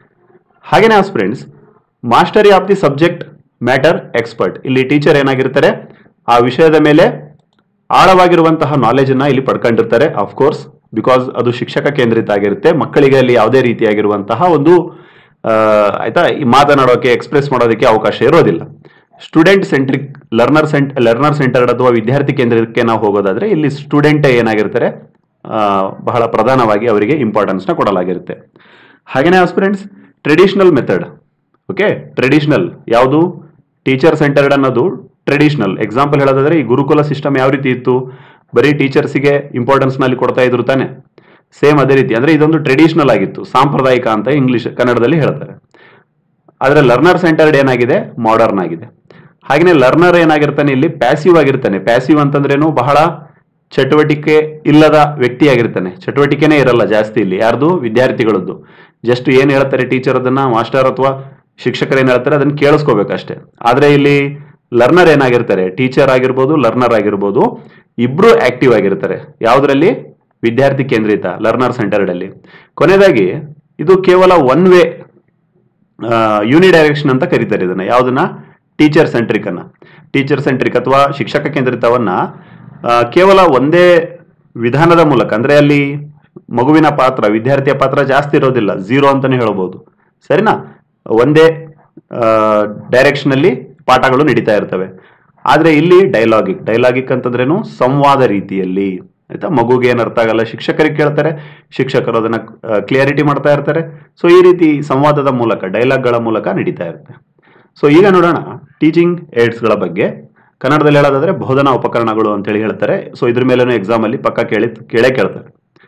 ಹಾಗೇನೆ friends mastery of the subject matter expert ಇಲ್ಲಿ ಟೀಚರ್ ಏನಾಗಿರ್ತಾರೆ ಆ ವಿಷಯದ ಮೇಲೆ ಆಳವಾಗಿರುವಂತಹ ನಾಲೆಜ್ ಅನ್ನ ಇಲ್ಲಿ ಪಡ್ಕೊಂಡಿರ್ತಾರೆ ಕೋರ್ಸ್ ಬಿಕಾಸ್ ಅದು ಶಿಕ್ಷಕ ಕೇಂದ್ರಿತ ಆಗಿರುತ್ತೆ ಮಕ್ಕಳಿಗೆ ಅಲ್ಲಿ ಯಾವುದೇ ರೀತಿಯಾಗಿರುವಂತಹ ಒಂದು ಆ, ಆಯ್ತಾ ಈ ಮಾತನಾಡೋಕೆ ಎಕ್ಸ್ಪ್ರೆಸ್ ಮಾಡೋದಕ್ಕೆ ಅವಕಾಶ ಇರೋದಿಲ್ಲ student centric learner cent learner centred ಅಥವಾ ವಿದ್ಯಾರ್ಥಿ ಕೇಂದ್ರಕ್ಕೆ ನಾವು ಹೋಗೋದಾದ್ರೆ ಇಲ್ಲಿ ಸ್ಟೂಡೆಂಟ್ ಏನಾಗಿರ್ತಾರೆ ಆ, ಬಹಳ ಪ್ರಧಾನವಾಗಿ ಅವರಿಗೆ ಇಂಪಾರ್ಟೆನ್ಸ್ನ ಕೊಡಲಾಗಿರುತ್ತೆ ಹಾಗೇನೇ aspirants traditional method okay traditional ಯಾವುದು ಟೀಚರ್ ಸೆಂಟರ್ಡ್ ಅನ್ನೋದು ಟ್ರೆಡಿಷನಲ್ ಎಕ್ಸಾಂಪಲ್ ಹೇಳೋದಾದ್ರೆ ಈ ಗುರುಕುಲ ಸಿಸ್ಟಮ್ ಯಾವ ರೀತಿ ಇತ್ತು ಬರೀ ಟೀಚರ್ಸಿಗೆ ಇಂಪಾರ್ಟೆನ್ಸ್ ನಲ್ಲಿ ಕೊಡ್ತಾ ಇದ್ರು ತಾನೆ ಸೇಮ್ ಅದೇ ರೀತಿ ಅಂದ್ರೆ ಇದೊಂದು ಟ್ರೆಡಿಷನಲ್ ಆಗಿತ್ತು ಸಾಂಪ್ರದಾಯಿಕ ಅಂತ ಇಂಗ್ಲಿಷ್ ಕನ್ನಡದಲ್ಲಿ ಹೇಳ್ತಾರೆ ಆದ್ರೆ ಲರ್ನರ್ ಸೆಂಟರ್ಡ್ ಏನಾಗಿದೆ ಮಾಡರ್ನ್ ಆಗಿದೆ ಹಾಗೆಯೇ ಲರ್ನರ್ ಏನಾಗಿರ್ತಾನೆ ಇಲ್ಲಿ ಪ್ಯಾಸಿವ್ ಆಗಿರ್ತಾನೆ ಪ್ಯಾಸಿವ್ ಅಂತಂದ್ರೇನು ಬಹಳ ಚಟುವಟಿಕೆ ಇಲ್ಲದ ವ್ಯಕ್ತಿ ಆಗಿರ್ತಾನೆ ಚಟುವಟಿಕೆನೇ ಇರಲ್ಲ ಜಾಸ್ತಿ ಇಲ್ಲಿ ಯಾರ್ದು ವಿದ್ಯಾರ್ಥಿಗಳದ್ದು ಜಸ್ಟ್ ಏನ್ ಹೇಳ್ತಾರೆ ಟೀಚರ್ ಅದನ್ನ ಮಾಸ್ಟರ್ ಅಥವಾ ಶಿಕ್ಷಕರು ಏನ್ ಹೇಳ್ತಾರೆ ಅದನ್ನ ಕೇಳಿಸ್ಕೋಬೇಕಷ್ಟೇ ಆದ್ರೆ ಇಲ್ಲಿ ಲರ್ನರ್ ಏನಾಗಿರ್ತಾರೆ ಟೀಚರ್ ಆಗಿರ್ಬೋದು ಲರ್ನರ್ ಆಗಿರ್ಬೋದು ಇಬ್ರು ಆಕ್ಟಿವ್ ಆಗಿರ್ತಾರೆ ಯಾವ್ದ್ರಲ್ಲಿ ವಿದ್ಯಾರ್ಥಿ ಕೇಂದ್ರಿತ ಲರ್ನರ್ ಸೆಂಟರ್ಡ್ ಅಲ್ಲಿ ಕೊನೆಯದಾಗಿ ಇದು ಕೇವಲ ಒನ್ ವೇ ಯೂನಿಡೈರೆಕ್ಷನ್ ಅಂತ ಕರೀತಾರೆ ಇದನ್ನ ಯಾವುದನ್ನ ಟೀಚರ್ ಸೆಂಟ್ರಿಕ್ ಅನ್ನ ಟೀಚರ್ ಸೆಂಟ್ರಿಕ್ ಅಥವಾ ಶಿಕ್ಷಕ ಕೇಂದ್ರಿತವನ್ನ ಆ, ಕೇವಲ ಒಂದೇ ವಿಧಾನದ ಮೂಲಕ ಅಂದ್ರೆ ಅಲ್ಲಿ ಮಗುವಿನ ಪಾತ್ರ ವಿದ್ಯಾರ್ಥಿಯ ಪಾತ್ರ ಜಾಸ್ತಿ ಇರೋದಿಲ್ಲ ಝೀರೋ ಅಂತಾನೆ ಹೇಳ್ಬೋದು ಸರಿನಾ ಒಂದೇ ಡೈರೆಕ್ಷನ್ ಅಲ್ಲಿ ಪಾಠಗಳು ನಡೀತಾ ಇರ್ತವೆ ಆದ್ರೆ ಇಲ್ಲಿ ಡೈಲಾಗಿಕ್ ಡೈಲಾಗಿಕ್ ಅಂತಂದ್ರೇನು ಸಂವಾದ ರೀತಿಯಲ್ಲಿ ಆಯ್ತಾ ಮಗುಗೆ ಏನು ಅರ್ಥ ಆಗಲ್ಲ ಶಿಕ್ಷಕರಿಗೆ ಕೇಳ್ತಾರೆ ಶಿಕ್ಷಕರು ಅದನ್ನ ಕ್ಲಿಯರಿಟಿ ಮಾಡ್ತಾ ಇರ್ತಾರೆ ಸೊ ಈ ರೀತಿ ಸಂವಾದದ ಮೂಲಕ ಡೈಲಾಗ್ಗಳ ಮೂಲಕ ನಡೀತಾ ಇರುತ್ತೆ ಸೊ ಈಗ ನೋಡೋಣ ಟೀಚಿಂಗ್ ಏಡ್ಸ್ಗಳ ಬಗ್ಗೆ ಕನ್ನಡದಲ್ಲಿ ಹೇಳೋದಾದ್ರೆ ಬೋಧನಾ ಉಪಕರಣಗಳು ಅಂತ ಹೇಳಿ ಹೇಳ್ತಾರೆ ಸೊ ಇದ್ರ ಮೇಲೇನು ಎಕ್ಸಾಮ್ ಅಲ್ಲಿ ಪಕ್ಕ ಕೇಳಿ ಕೇಳೇ ಕೇಳ್ತಾರೆ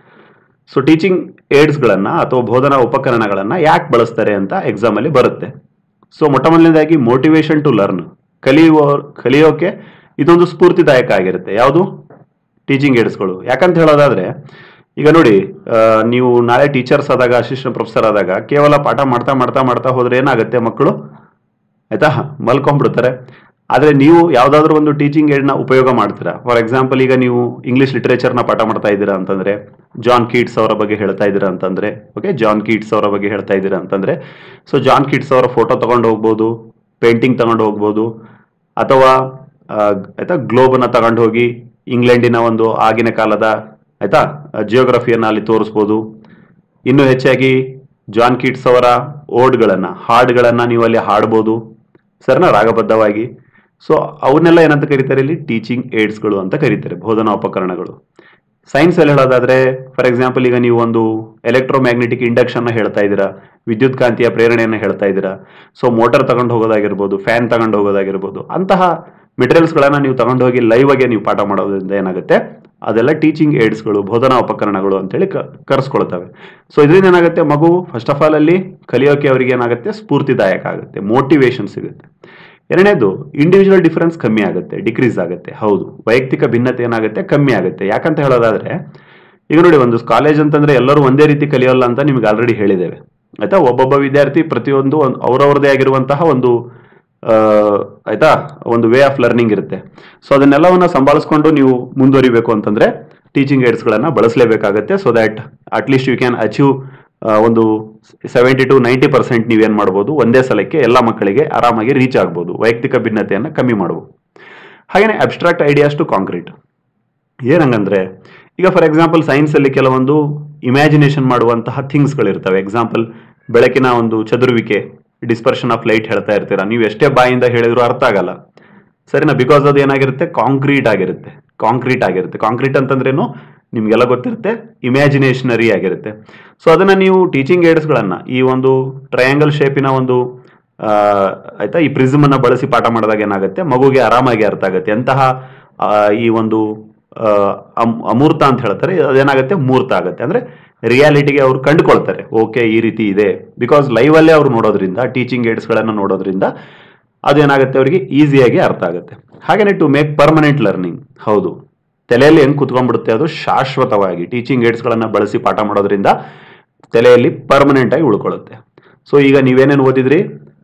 ಸೊ ಟೀಚಿಂಗ್ ಏಡ್ಸ್ಗಳನ್ನ ಅಥವಾ ಬೋಧನಾ ಉಪಕರಣಗಳನ್ನ ಯಾಕೆ ಬಳಸ್ತಾರೆ ಅಂತ ಎಕ್ಸಾಮ್ ಅಲ್ಲಿ ಬರುತ್ತೆ ಸೊ ಮೊಟ್ಟ ಮೊದಲನೇದಾಗಿ ಮೋಟಿವೇಶನ್ ಟು ಲರ್ನ್ ಕಲಿಯುವ ಕಲಿಯೋಕೆ ಇದೊಂದು ಸ್ಫೂರ್ತಿದಾಯಕ ಆಗಿರುತ್ತೆ ಯಾವುದು ಟೀಚಿಂಗ್ ಏಡ್ಸ್ಗಳು ಯಾಕಂತ ಹೇಳೋದಾದ್ರೆ ಈಗ ನೋಡಿ ಆ, ನೀವು ನಾಳೆ ಟೀಚರ್ಸ್ ಆದಾಗ ಅಸಿಸ್ಟೆಂಟ್ ಪ್ರೊಫೆಸರ್ ಆದಾಗ ಕೇವಲ ಪಾಠ ಮಾಡ್ತಾ ಮಾಡ್ತಾ ಮಾಡ್ತಾ ಹೋದ್ರೆ ಏನಾಗುತ್ತೆ ಮಕ್ಕಳು ಆಯ್ತಾ ಮಲ್ಕೊಂಡ್ಬಿಡ್ತಾರೆ ಆದ್ರೆ ನೀವು ಯಾವ್ದಾದ್ರು ಒಂದು ಟೀಚಿಂಗ್ ಏಡ್ ನ ಉಪಯೋಗ ಮಾಡ್ತೀರಾ ಫಾರ್ ಎಕ್ಸಾಂಪಲ್ ಈಗ ನೀವು ಇಂಗ್ಲಿಷ್ ಲಿಟರೇಚರ್ ನ ಪಾಠ ಮಾಡ್ತಾ ಇದ್ದೀರಾ ಅಂತಂದ್ರೆ ಜಾನ್ ಕೀಟ್ಸ್ ಅವರ ಬಗ್ಗೆ ಹೇಳ್ತಾ ಇದ್ದೀರಾ ಅಂತಂದ್ರೆ ಓಕೆ ಜಾನ್ ಕೀಟ್ಸ್ ಅವರ ಬಗ್ಗೆ ಹೇಳ್ತಾ ಇದ್ದೀರಾ ಅಂತಂದ್ರೆ ಸೊ ಜಾನ್ ಕೀಟ್ಸ್ ಅವರ ಫೋಟೋ ತಗೊಂಡು ಹೋಗ್ಬೋದು ಪೇಂಟಿಂಗ್ ತಗೊಂಡು ಹೋಗ್ಬೋದು ಅಥವಾ ಆ, ಆಯ್ತಾ ಗ್ಲೋಬ್ ಅನ್ನ ತಗೊಂಡು ಹೋಗಿ ಇಂಗ್ಲೆಂಡಿನ ಒಂದು ಆಗಿನ ಕಾಲದ ಆಯ್ತಾ ಜಿಯೋಗ್ರಫಿಯನ್ನ ಅಲ್ಲಿ ತೋರಿಸ್ಬೋದು ಇನ್ನು ಹೆಚ್ಚಾಗಿ ಜಾನ್ ಕಿಟ್ಸ್ ಅವರ ಓಡ್ಗಳನ್ನ ಹಾಡ್ಗಳನ್ನ ನೀವು ಅಲ್ಲಿ ಹಾಡ್ಬೋದು ಸರಿನಾ ರಾಗಬದ್ಧವಾಗಿ ಸೊ ಅವನ್ನೆಲ್ಲ ಏನಂತ ಕರೀತಾರೆ ಇಲ್ಲಿ ಟೀಚಿಂಗ್ ಏಡ್ಸ್ಗಳು ಅಂತ ಕರೀತಾರೆ ಬೋಧನಾ ಉಪಕರಣಗಳು ಸೈನ್ಸ್ ಅಲ್ಲಿ ಹೇಳೋದಾದ್ರೆ ಫಾರ್ ಎಕ್ಸಾಂಪಲ್ ಈಗ ನೀವು ಒಂದು ಎಲೆಕ್ಟ್ರೋಮ್ಯಾಗ್ನೆಟಿಕ್ ಇಂಡಕ್ಷನ್ ಹೇಳ್ತಾ ಇದ್ದೀರಾ ವಿದ್ಯುತ್ ಕಾಂತಿಯ ಪ್ರೇರಣೆಯನ್ನು ಹೇಳ್ತಾ ಇದ್ದೀರಾ ಸೊ ಮೋಟಾರ್ ತಗೊಂಡು ಹೋಗೋದಾಗಿರ್ಬೋದು ಫ್ಯಾನ್ ತಗೊಂಡು ಹೋಗೋದಾಗಿರ್ಬೋದು ಅಂತಹ ಮೆಟೀರಿಯಲ್ಸ್ ಗಳನ್ನ ನೀವು ತಗೊಂಡು ಹೋಗಿ ಲೈವ್ ಆಗಿ ನೀವು ಪಾಠ ಮಾಡೋದ್ರಿಂದ ಏನಾಗುತ್ತೆ ಅದೆಲ್ಲ ಟೀಚಿಂಗ್ ಏಡ್ಸ್ಗಳು ಬೋಧನಾ ಉಪಕರಣಗಳು ಅಂತೇಳಿ ಕ- ಕರೆಸ್ಕೊಳ್ತವೆ ಸೊ ಇದರಿಂದ ಏನಾಗುತ್ತೆ ಮಗು ಫಸ್ಟ್ ಆಫ್ ಆಲ್ ಅಲ್ಲಿ ಕಲಿಯೋಕೆ ಅವರಿಗೆ ಏನಾಗುತ್ತೆ ಸ್ಫೂರ್ತಿದಾಯಕ ಆಗುತ್ತೆ ಮೋಟಿವೇಶನ್ ಸಿಗುತ್ತೆ ಎರಡನೇದು ಇಂಡಿವಿಜುವಲ್ ಡಿಫರೆನ್ಸ್ ಕಮ್ಮಿ ಆಗುತ್ತೆ ಡಿಕ್ರೀಸ್ ಆಗುತ್ತೆ ಹೌದು ವೈಯಕ್ತಿಕ ಭಿನ್ನತೆ ಏನಾಗುತ್ತೆ ಕಮ್ಮಿ ಆಗುತ್ತೆ ಯಾಕಂತ ಹೇಳೋದಾದ್ರೆ ಈಗ ನೋಡಿ ಒಂದು ಕಾಲೇಜ್ ಅಂತಂದ್ರೆ ಎಲ್ಲರೂ ಒಂದೇ ರೀತಿ ಕಲಿಯೋಲ್ಲ ಅಂತ ನಿಮ್ಗೆ ಆಲ್ರೆಡಿ ಹೇಳಿದ್ದೇವೆ ಆಯ್ತಾ ಒಬ್ಬೊಬ್ಬ ವಿದ್ಯಾರ್ಥಿ ಪ್ರತಿಯೊಂದು ಒಂದು ಅವರವರದೇ ಆಗಿರುವಂತಹ ಒಂದು ಆ, ಆಯ್ತಾ ಒಂದು ವೇ ಆಫ್ ಲರ್ನಿಂಗ್ ಇರುತ್ತೆ ಸೊ ಅದನ್ನೆಲ್ಲವನ್ನ ಸಂಭಾಳಿಸ್ಕೊಂಡು ನೀವು ಮುಂದುವರಿಬೇಕು ಅಂತಂದ್ರೆ ಟೀಚಿಂಗ್ ಏಡ್ಸ್ಗಳನ್ನ ಬಳಸಲೇಬೇಕಾಗತ್ತೆ so that at least you can achieve ಒಂದು ಸೆವೆಂಟಿ ಟು ನೈಂಟಿ ಪರ್ಸೆಂಟ್ ನೀವೇನ್ ಮಾಡ್ಬೋದು ಒಂದೇ ಸಲಕ್ಕೆ ಎಲ್ಲ ಮಕ್ಕಳಿಗೆ ಆರಾಮಾಗಿ ರೀಚ್ ಆಗ್ಬೋದು ವೈಯಕ್ತಿಕ ಭಿನ್ನತೆಯನ್ನು ಕಮ್ಮಿ ಮಾಡ್ಬೋದು ಹಾಗೇನೆ ಅಬ್ಸ್ಟ್ರಾಕ್ಟ್ ಐಡಿಯಾಸ್ ಟು ಕಾಂಕ್ರೀಟ್ ಏನಂಗಂದ್ರೆ ಈಗ ಫಾರ್ ಎಕ್ಸಾಂಪಲ್ ಸೈನ್ಸ್ ಅಲ್ಲಿ ಕೆಲವೊಂದು ಇಮ್ಯಾಜಿನೇಷನ್ ಮಾಡುವಂತಹ ಥಿಂಗ್ಸ್ಗಳಿರ್ತವೆ ಎಕ್ಸಾಂಪಲ್ ಬೆಳಕಿನ ಒಂದು ಚದುರುವಿಕೆ ಡಿಸ್ಪರ್ಷನ್ ಆಫ್ ಲೈಟ್ ಹೇಳ್ತಾ ಇರ್ತೀರಾ ನೀವು ಎಷ್ಟೇ ಬಾಯಿಂದ ಹೇಳಿದ್ರು ಅರ್ಥ ಆಗಲ್ಲ ಸರಿನಾ ಬಿಕಾಸ್ ಅದು ಏನಾಗಿರುತ್ತೆ ಕಾಂಕ್ರೀಟ್ ಆಗಿರುತ್ತೆ ಕಾಂಕ್ರೀಟ್ ಆಗಿರುತ್ತೆ ಕಾಂಕ್ರೀಟ್ ಅಂತಂದ್ರೇನು ನಿಮ್ಗೆಲ್ಲ ಗೊತ್ತಿರುತ್ತೆ ಇಮ್ಯಾಜಿನೇಷನರಿ ಆಗಿರುತ್ತೆ ಸೊ ಅದನ್ನ ನೀವು ಟೀಚಿಂಗ್ ಏಡ್ಸ್ಗಳನ್ನ ಈ ಒಂದು ಟ್ರಯಾಂಗಲ್ ಶೇಪಿನ ಒಂದು ಆ, ಆಯ್ತಾ ಈ ಪ್ರಿಸಮ್ ಅನ್ನ ಬಳಸಿ ಪಾಠ ಮಾಡಿದಾಗ ಏನಾಗುತ್ತೆ ಮಗುಗೆ ಆರಾಮಾಗಿ ಅರ್ಥ ಆಗುತ್ತೆ ಎಂತಹ ಆ, ಈ ಒಂದು ಆ, ಅಮ್- ಅಮೂರ್ತ ಅಂತ ಹೇಳ್ತಾರೆ ಅದೇನಾಗುತ್ತೆ ಮೂರ್ತ ಆಗುತ್ತೆ ಅಂದ್ರೆ ರಿಯಾಲಿಟಿಗೆ ಅವ್ರು ಕಂಡುಕೊಳ್ತಾರೆ ಓಕೆ ಈ ರೀತಿ ಇದೆ ಬಿಕಾಸ್ ಲೈವ್ ಅಲ್ಲೇ ಅವ್ರು ನೋಡೋದ್ರಿಂದ ಟೀಚಿಂಗ್ ಏಡ್ಸ್ಗಳನ್ನ ನೋಡೋದ್ರಿಂದ ಅದೇನಾಗುತ್ತೆ ಅವರಿಗೆ ಈಸಿಯಾಗಿ ಅರ್ಥ ಆಗುತ್ತೆ ಹಾಗೇನೆ ಟು ಮೇಕ್ ಪರ್ಮನೆಂಟ್ ಲರ್ನಿಂಗ್ ಹೌದು ತಲೆಯಲ್ಲಿ ಹೆಂಗ್ ಕುತ್ಕೊಂಡ್ಬಿಡುತ್ತೆ ಅದು ಶಾಶ್ವತವಾಗಿ ಟೀಚಿಂಗ್ ಏಡ್ಸ್ಗಳನ್ನ ಬಳಸಿ ಪಾಠ ಮಾಡೋದ್ರಿಂದ ತಲೆಯಲ್ಲಿ ಪರ್ಮನೆಂಟ್ ಆಗಿ ಉಳ್ಕೊಳ್ಳುತ್ತೆ ಸೊ ಈಗ ನೀವೇನೇನು ಓದಿದ್ರಿ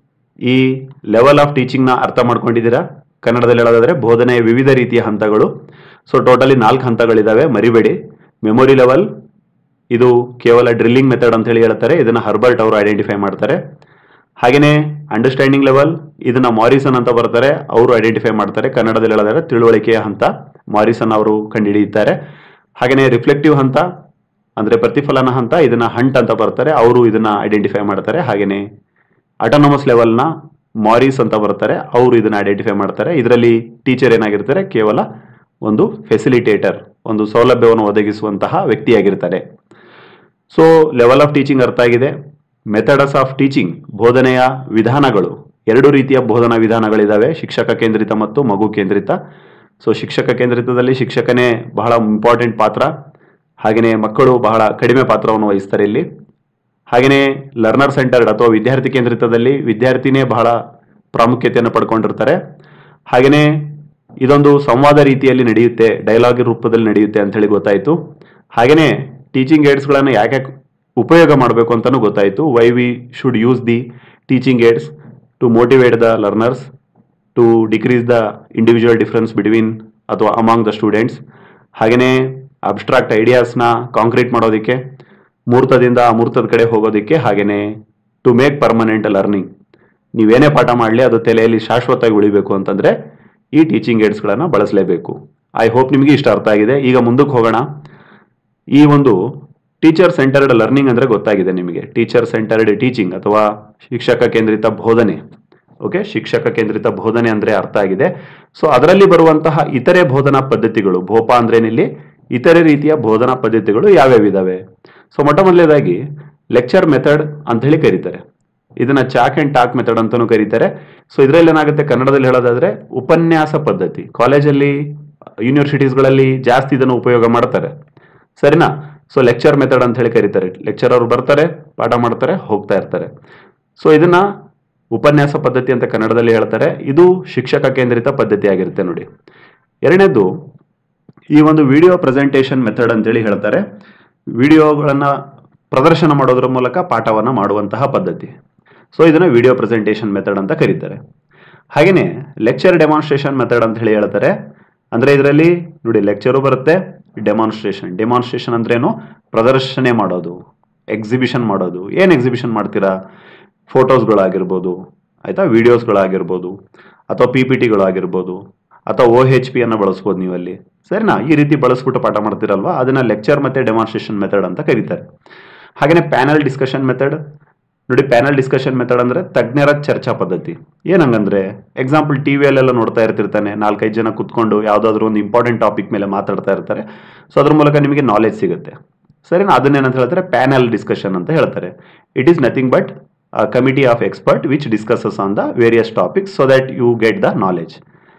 ಈ ಲೆವೆಲ್ ಆಫ್ ಟೀಚಿಂಗ್ ನ ಅರ್ಥ ಮಾಡ್ಕೊಂಡಿದ್ದೀರಾ ಕನ್ನಡದಲ್ಲಿ ಹೇಳೋದಾದ್ರೆ ಬೋಧನೆಯ ವಿವಿಧ ರೀತಿಯ ಹಂತಗಳು ಸೊ ಟೋಟಲಿ ನಾಲ್ಕು ಹಂತಗಳಿದಾವೆ ಮರಿಬೇಡಿ ಮೆಮೊರಿ ಲೆವೆಲ್ ಇದು ಕೇವಲ ಡ್ರಿಲ್ಲಿಂಗ್ ಮೆಥಡ್ ಅಂತ ಹೇಳಿ ಹೇಳ್ತಾರೆ ಇದನ್ನ ಹರ್ಬರ್ಟ್ ಅವರು ಐಡೆಂಟಿಫೈ ಮಾಡ್ತಾರೆ ಹಾಗೇನೆ ಅಂಡರ್ಸ್ಟ್ಯಾಂಡಿಂಗ್ ಲೆವೆಲ್ ಇದನ್ನ ಮಾರಿಸನ್ ಅಂತ ಬರ್ತಾರೆ ಅವರು ಐಡೆಂಟಿಫೈ ಮಾಡ್ತಾರೆ ಕನ್ನಡದಲ್ಲಿ ಹೇಳೋದಾದ್ರೆ ತಿಳುವಳಿಕೆಯ ಹಂತ ಮಾರಿಸನ್ ಅವರು ಕಂಡುಹಿಡಿಯುತ್ತಾರೆ ಹಾಗೇನೆ ರಿಫ್ಲೆಕ್ಟಿವ್ ಹಂತ ಅಂದ್ರೆ ಪ್ರತಿಫಲನ ಹಂತ ಇದನ್ನ ಹಂಟ್ ಅಂತ ಬರ್ತಾರೆ ಅವರು ಇದನ್ನ ಐಡೆಂಟಿಫೈ ಮಾಡ್ತಾರೆ ಹಾಗೇನೆ ಅಟೋನಮಸ್ ಲೆವೆಲ್ನ ಮಾರಿಸ್ ಅಂತ ಬರ್ತಾರೆ ಅವರು ಇದನ್ನ ಐಡೆಂಟಿಫೈ ಮಾಡ್ತಾರೆ ಇದರಲ್ಲಿ ಟೀಚರ್ ಏನಾಗಿರ್ತಾರೆ ಕೇವಲ ಒಂದು ಫೆಸಿಲಿಟೇಟರ್ ಒಂದು ಸೌಲಭ್ಯವನ್ನು ಒದಗಿಸುವಂತಹ ವ್ಯಕ್ತಿಯಾಗಿರ್ತಾರೆ ಸೊ ಲೆವೆಲ್ ಆಫ್ ಟೀಚಿಂಗ್ ಅರ್ಥ ಆಗಿದೆ ಮೆಥಡಸ್ ಆಫ್ ಟೀಚಿಂಗ್ ಬೋಧನೆಯ ವಿಧಾನಗಳು ಎರಡು ರೀತಿಯ ಬೋಧನಾ ವಿಧಾನಗಳಿದಾವೆ ಶಿಕ್ಷಕ ಕೇಂದ್ರಿತ ಮತ್ತು ಮಗು ಕೇಂದ್ರಿತ ಸೊ ಶಿಕ್ಷಕ ಕೇಂದ್ರಿತದಲ್ಲಿ ಶಿಕ್ಷಕನೇ ಬಹಳ ಇಂಪಾರ್ಟೆಂಟ್ ಪಾತ್ರ ಹಾಗೆಯೇ ಮಕ್ಕಳು ಬಹಳ ಕಡಿಮೆ ಪಾತ್ರವನ್ನು ವಹಿಸ್ತಾರೆ ಇಲ್ಲಿ ಹಾಗೆಯೇ ಲರ್ನರ್ ಸೆಂಟರ್ಡ್ ಅಥವಾ ವಿದ್ಯಾರ್ಥಿ ಕೇಂದ್ರಿತದಲ್ಲಿ ವಿದ್ಯಾರ್ಥಿನೇ ಬಹಳ ಪ್ರಾಮುಖ್ಯತೆಯನ್ನು ಪಡ್ಕೊಂಡಿರ್ತಾರೆ ಹಾಗೆಯೇ ಇದೊಂದು ಸಂವಾದ ರೀತಿಯಲ್ಲಿ ನಡೆಯುತ್ತೆ ಡೈಲಾಗ್ ರೂಪದಲ್ಲಿ ನಡೆಯುತ್ತೆ ಅಂತ ಹೇಳಿ ಗೊತ್ತಾಯ್ತು ಹಾಗೆಯೇ ಟೀಚಿಂಗ್ ಏಡ್ಸ್ಗಳನ್ನು ಯಾಕೆ ಉಪಯೋಗ ಮಾಡಬೇಕು ಅಂತಾನೂ ಗೊತ್ತಾಯ್ತು why we should use the teaching aids to motivate the learners to decrease the individual difference between ಅಥವಾ ಅಮಾಂಗ್ ದ ಸ್ಟೂಡೆಂಟ್ಸ್ ಹಾಗೆಯೇ ಅಬ್ಸ್ಟ್ರಾಕ್ಟ್ ಐಡಿಯಾಸ್ನ ಕಾಂಕ್ರೀಟ್ ಮಾಡೋದಕ್ಕೆ ಮೂರ್ತದಿಂದ ಅಮೂರ್ತದ ಕಡೆ ಹೋಗೋದಕ್ಕೆ ಹಾಗೆಯೇ ಟು ಮೇಕ್ ಪರ್ಮನೆಂಟ್ ಲರ್ನಿಂಗ್ ನೀವೇನೇ ಪಾಠ ಮಾಡಲಿ ಅದು ತಲೆಯಲ್ಲಿ ಶಾಶ್ವತವಾಗಿ ಉಳಿಬೇಕು ಅಂತಂದ್ರೆ ಈ ಟೀಚಿಂಗ್ ಏಡ್ಸ್ಗಳನ್ನು ಬಳಸಲೇಬೇಕು ಐ ಹೋಪ್ ನಿಮಗೆ ಇಷ್ಟ ಅರ್ಥ ಆಗಿದೆ ಈಗ ಮುಂದಕ್ಕೆ ಹೋಗೋಣ ಈ ಒಂದು ಟೀಚರ್ ಸೆಂಟರ್ಡ್ ಲರ್ನಿಂಗ್ ಅಂದ್ರೆ ಗೊತ್ತಾಗಿದೆ ನಿಮಗೆ ಟೀಚರ್ ಸೆಂಟರ್ಡ್ ಟೀಚಿಂಗ್ ಅಥವಾ ಶಿಕ್ಷಕ ಕೇಂದ್ರಿತ ಬೋಧನೆ ಓಕೆ ಶಿಕ್ಷಕ ಕೇಂದ್ರಿತ ಬೋಧನೆ ಅಂದ್ರೆ ಅರ್ಥ ಆಗಿದೆ ಸೊ ಅದರಲ್ಲಿ ಬರುವಂತಹ ಇತರೆ ಬೋಧನಾ ಪದ್ಧತಿಗಳು ಭೋಪ ಅಂದ್ರೇನಿಲ್ಲಿ ಇತರೆ ರೀತಿಯ ಬೋಧನಾ ಪದ್ಧತಿಗಳು ಯಾವ್ಯಾವ ಇದಾವೆ ಸೊ ಮೊಟ್ಟ ಮೊದಲನೇದಾಗಿ ಲೆಕ್ಚರ್ ಮೆಥಡ್ ಅಂತ ಹೇಳಿ ಕರೀತಾರೆ ಇದನ್ನ ಚಾಕ್ ಅಂಡ್ ಟಾಕ್ ಮೆಥಡ್ ಅಂತಾನೂ ಕರೀತಾರೆ ಸೊ ಇದರಲ್ಲಿ ಏನಾಗುತ್ತೆ ಕನ್ನಡದಲ್ಲಿ ಹೇಳೋದಾದ್ರೆ ಉಪನ್ಯಾಸ ಪದ್ಧತಿ ಕಾಲೇಜಲ್ಲಿ ಯೂನಿವರ್ಸಿಟೀಸ್ಗಳಲ್ಲಿ ಜಾಸ್ತಿ ಇದನ್ನು ಉಪಯೋಗ ಮಾಡ್ತಾರೆ ಸರಿನಾ ಸೊ ಲೆಕ್ಚರ್ ಮೆಥಡ್ ಅಂತ ಹೇಳಿ ಕರೀತಾರೆ ಲೆಕ್ಚರ್ ಅವರು ಬರ್ತಾರೆ ಪಾಠ ಮಾಡ್ತಾರೆ ಹೋಗ್ತಾ ಇರ್ತಾರೆ ಸೊ ಇದನ್ನ ಉಪನ್ಯಾಸ ಪದ್ಧತಿ ಅಂತ ಕನ್ನಡದಲ್ಲಿ ಹೇಳ್ತಾರೆ ಇದು ಶಿಕ್ಷಕ ಕೇಂದ್ರಿತ ಪದ್ಧತಿ ಆಗಿರುತ್ತೆ ನೋಡಿ ಎರಡನೇದು ಈ ಒಂದು ವಿಡಿಯೋ ಪ್ರೆಸೆಂಟೇಷನ್ ಮೆಥಡ್ ಅಂತೇಳಿ ಹೇಳ್ತಾರೆ ವಿಡಿಯೋಗಳನ್ನ ಪ್ರದರ್ಶನ ಮಾಡೋದ್ರ ಮೂಲಕ ಪಾಠವನ್ನ ಮಾಡುವಂತಹ ಪದ್ಧತಿ ಸೊ ಇದನ್ನ ವಿಡಿಯೋ ಪ್ರೆಸೆಂಟೇಷನ್ ಮೆಥಡ್ ಅಂತ ಕರೀತಾರೆ ಹಾಗೇನೆ ಲೆಕ್ಚರ್ ಡೆಮಾನ್ಸ್ಟ್ರೇಷನ್ ಮೆಥಡ್ ಅಂತ ಹೇಳಿ ಹೇಳ್ತಾರೆ ಅಂದ್ರೆ ಇದರಲ್ಲಿ ನೋಡಿ ಲೆಕ್ಚರು ಬರುತ್ತೆ ಡೆಮಾನ್ಸ್ಟ್ರೇಷನ್ ಡೆಮಾನ್ಸ್ಟ್ರೇಷನ್ ಅಂದ್ರೇನು ಪ್ರದರ್ಶನ ಮಾಡೋದು ಎಕ್ಸಿಬಿಷನ್ ಮಾಡೋದು ಏನು ಎಕ್ಸಿಬಿಷನ್ ಮಾಡ್ತೀರಾ ಫೋಟೋಸ್ಗಳಾಗಿರ್ಬೋದು ಆಯ್ತಾ ವಿಡಿಯೋಸ್ಗಳಾಗಿರ್ಬೋದು ಅಥವಾ ಪಿ ಪಿ ಟಿಗಳಾಗಿರ್ಬೋದು ಅಥವಾ ಓ ಹೆಚ್ ಪಿ ಅನ್ನ ಬಳಸ್ಬೋದು ನೀವಲ್ಲಿ ಸರಿನಾ ಈ ರೀತಿ ಬಳಸ್ಬಿಟ್ಟು ಪಾಠ ಮಾಡ್ತೀರಲ್ವಾ ಅದನ್ನ ಲೆಕ್ಚರ್ ಮತ್ತೆ ಡೆಮಾನ್ಸ್ಟ್ರೇಷನ್ ಮೆಥಡ್ ಅಂತ ಕರೀತಾರೆ ಹಾಗೇನೆ ಪ್ಯಾನಲ್ ಡಿಸ್ಕಷನ್ ಮೆಥಡ್ ನೋಡಿ ಪ್ಯಾನಲ್ ಡಿಸ್ಕಷನ್ ಮೆಥಡ್ ಅಂದ್ರೆ ತಜ್ಞರ ಚರ್ಚಾ ಪದ್ಧತಿ ಏನಂಗಂದ್ರೆ ಎಕ್ಸಾಂಪಲ್ ಟಿವಿಯಲ್ಲೆಲ್ಲ ನೋಡ್ತಾ ಇರ್ತಿರ್ತಾನೆ ನಾಲ್ಕೈದು ಜನ ಕುತ್ಕೊಂಡು ಯಾವ್ದಾದ್ರು ಒಂದು ಇಂಪಾರ್ಟೆಂಟ್ ಟಾಪಿಕ್ ಮೇಲೆ ಮಾತಾಡ್ತಾ ಇರ್ತಾರೆ ಸೊ ಅದ್ರ ಮೂಲಕ ನಿಮಗೆ ನಾಲೆಜ್ ಸಿಗುತ್ತೆ ಸರಿನಾ ಅದನ್ನೇನಂತ ಹೇಳ್ತಾರೆ ಪ್ಯಾನಲ್ ಡಿಸ್ಕಷನ್ ಅಂತ ಹೇಳ್ತಾರೆ it is nothing but committee of expert which discusses on the various topics so that you get the knowledge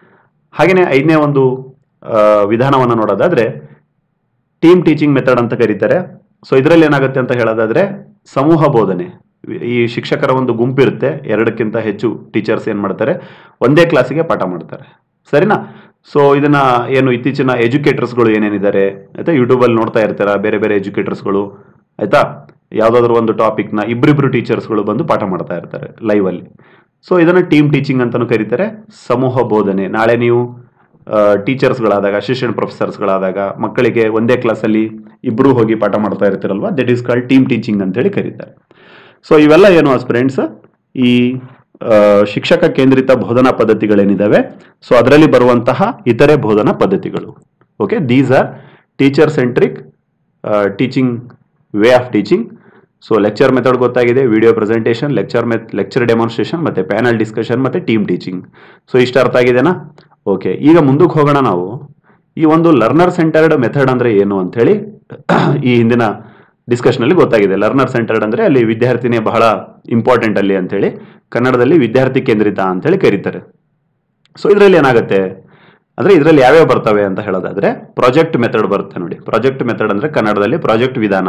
ಹಾಗೆಯೇ ಐದನೇ ಒಂದು ಆ, ವಿಧಾನವನ್ನು ನೋಡೋದಾದ್ರೆ ಟೀಮ್ ಟೀಚಿಂಗ್ ಮೆಥಡ್ ಅಂತ ಕರೀತಾರೆ ಸೊ ಇದರಲ್ಲಿ ಏನಾಗುತ್ತೆ ಅಂತ ಹೇಳೋದಾದ್ರೆ ಸಮೂಹ ಬೋಧನೆ ಈ ಶಿಕ್ಷಕರ ಒಂದು ಗುಂಪಿರುತ್ತೆ ಎರಡಕ್ಕಿಂತ ಹೆಚ್ಚು ಟೀಚರ್ಸ್ ಏನ್ ಮಾಡ್ತಾರೆ ಒಂದೇ ಕ್ಲಾಸಿಗೆ ಪಾಠ ಮಾಡ್ತಾರೆ ಸರಿನಾ ಸೊ ಇದನ್ನ ಏನು ಇತ್ತೀಚಿನ ಎಜುಕೇಟರ್ಸ್ಗಳು ಏನೇನಿದ್ದಾರೆ ಆಯ್ತಾ ಯೂಟ್ಯೂಬಲ್ಲಿ ನೋಡ್ತಾ ಇರ್ತಾರ ಬೇರೆ ಬೇರೆ ಎಜುಕೇಟರ್ಸ್ಗಳು ಆಯ್ತಾ ಯಾವ್ದಾದ್ರು ಒಂದು ಟಾಪಿಕ್ನ ಇಬ್ಬರಿಬ್ರು ಟೀಚರ್ಸ್ಗಳು ಬಂದು ಪಾಠ ಮಾಡ್ತಾ ಇರ್ತಾರೆ ಲೈವ್ ಅಲ್ಲಿ ಸೊ ಇದನ್ನ ಟೀಮ್ ಟೀಚಿಂಗ್ ಅಂತಾನೂ ಕರೀತಾರೆ ಸಮೂಹ ಬೋಧನೆ ನಾಳೆ ನೀವು ಟೀಚರ್ಸ್ಗಳಾದಾಗ ಅಸಿಸ್ಟೆಂಟ್ ಪ್ರೊಫೆಸರ್ಸ್ಗಳಾದಾಗ ಮಕ್ಕಳಿಗೆ ಒಂದೇ ಕ್ಲಾಸಲ್ಲಿ ಇಬ್ಬರು ಹೋಗಿ ಪಾಠ ಮಾಡ್ತಾ ಇರ್ತೀರಲ್ವಾ that is called team teaching ಅಂತೇಳಿ ಕರೀತಾರೆ ಸೊ ಇವೆಲ್ಲ ಏನು ಫ್ರೆಂಡ್ಸ್ ಈ ಆ, ಶಿಕ್ಷಕ ಕೇಂದ್ರಿತ ಬೋಧನಾ ಪದ್ಧತಿಗಳೇನಿದಾವೆ ಸೊ ಅದರಲ್ಲಿ ಬರುವಂತಹ ಇತರೆ ಬೋಧನಾ ಪದ್ಧತಿಗಳು okay these are teacher centric teaching way of teaching so lecture method ಗೊತ್ತಾಗಿದೆ video presentation lecture method lecture demonstration ಮತ್ತೆ ಪ್ಯಾನಲ್ ಡಿಸ್ಕಷನ್ ಮತ್ತೆ ಟೀಮ್ ಟೀಚಿಂಗ್ ಸೊ ಇಷ್ಟ ಅರ್ಥ ಆಗಿದೆನಾ ಓಕೆ ಈಗ ಮುಂದಕ್ಕೆ ಹೋಗೋಣ ನಾವು ಈ ಒಂದು ಲರ್ನರ್ ಸೆಂಟರ್ಡ್ ಮೆಥಡ್ ಅಂದ್ರೆ ಏನು ಅಂತ ಹೇಳಿ ಈ ಹಿಂದಿನ ಡಿಸ್ಕಷನ್ ಅಲ್ಲಿ ಗೊತ್ತಾಗಿದೆ ಲರ್ನರ್ ಸೆಂಟರ್ಡ್ ಅಂದ್ರೆ ಅಲ್ಲಿ ವಿದ್ಯಾರ್ಥಿನೇ ಬಹಳ ಇಂಪಾರ್ಟೆಂಟ್ ಅಲ್ಲಿ ಅಂತ ಹೇಳಿ ಕನ್ನಡದಲ್ಲಿ ವಿದ್ಯಾರ್ಥಿ ಕೇಂದ್ರಿತ ಅಂತ ಹೇಳಿ ಕರೀತಾರೆ ಸೊ ಇದರಲ್ಲಿ ಏನಾಗುತ್ತೆ ಅಂದ್ರೆ ಇದರಲ್ಲಿ ಯಾವ್ಯಾವ ಬರ್ತವೆ ಅಂತ ಹೇಳೋದಾದ್ರೆ ಪ್ರಾಜೆಕ್ಟ್ ಮೆಥಡ್ ಬರುತ್ತೆ ನೋಡಿ ಪ್ರಾಜೆಕ್ಟ್ ಮೆಥಡ್ ಅಂದ್ರೆ ಕನ್ನಡದಲ್ಲಿ ಪ್ರಾಜೆಕ್ಟ್ ವಿಧಾನ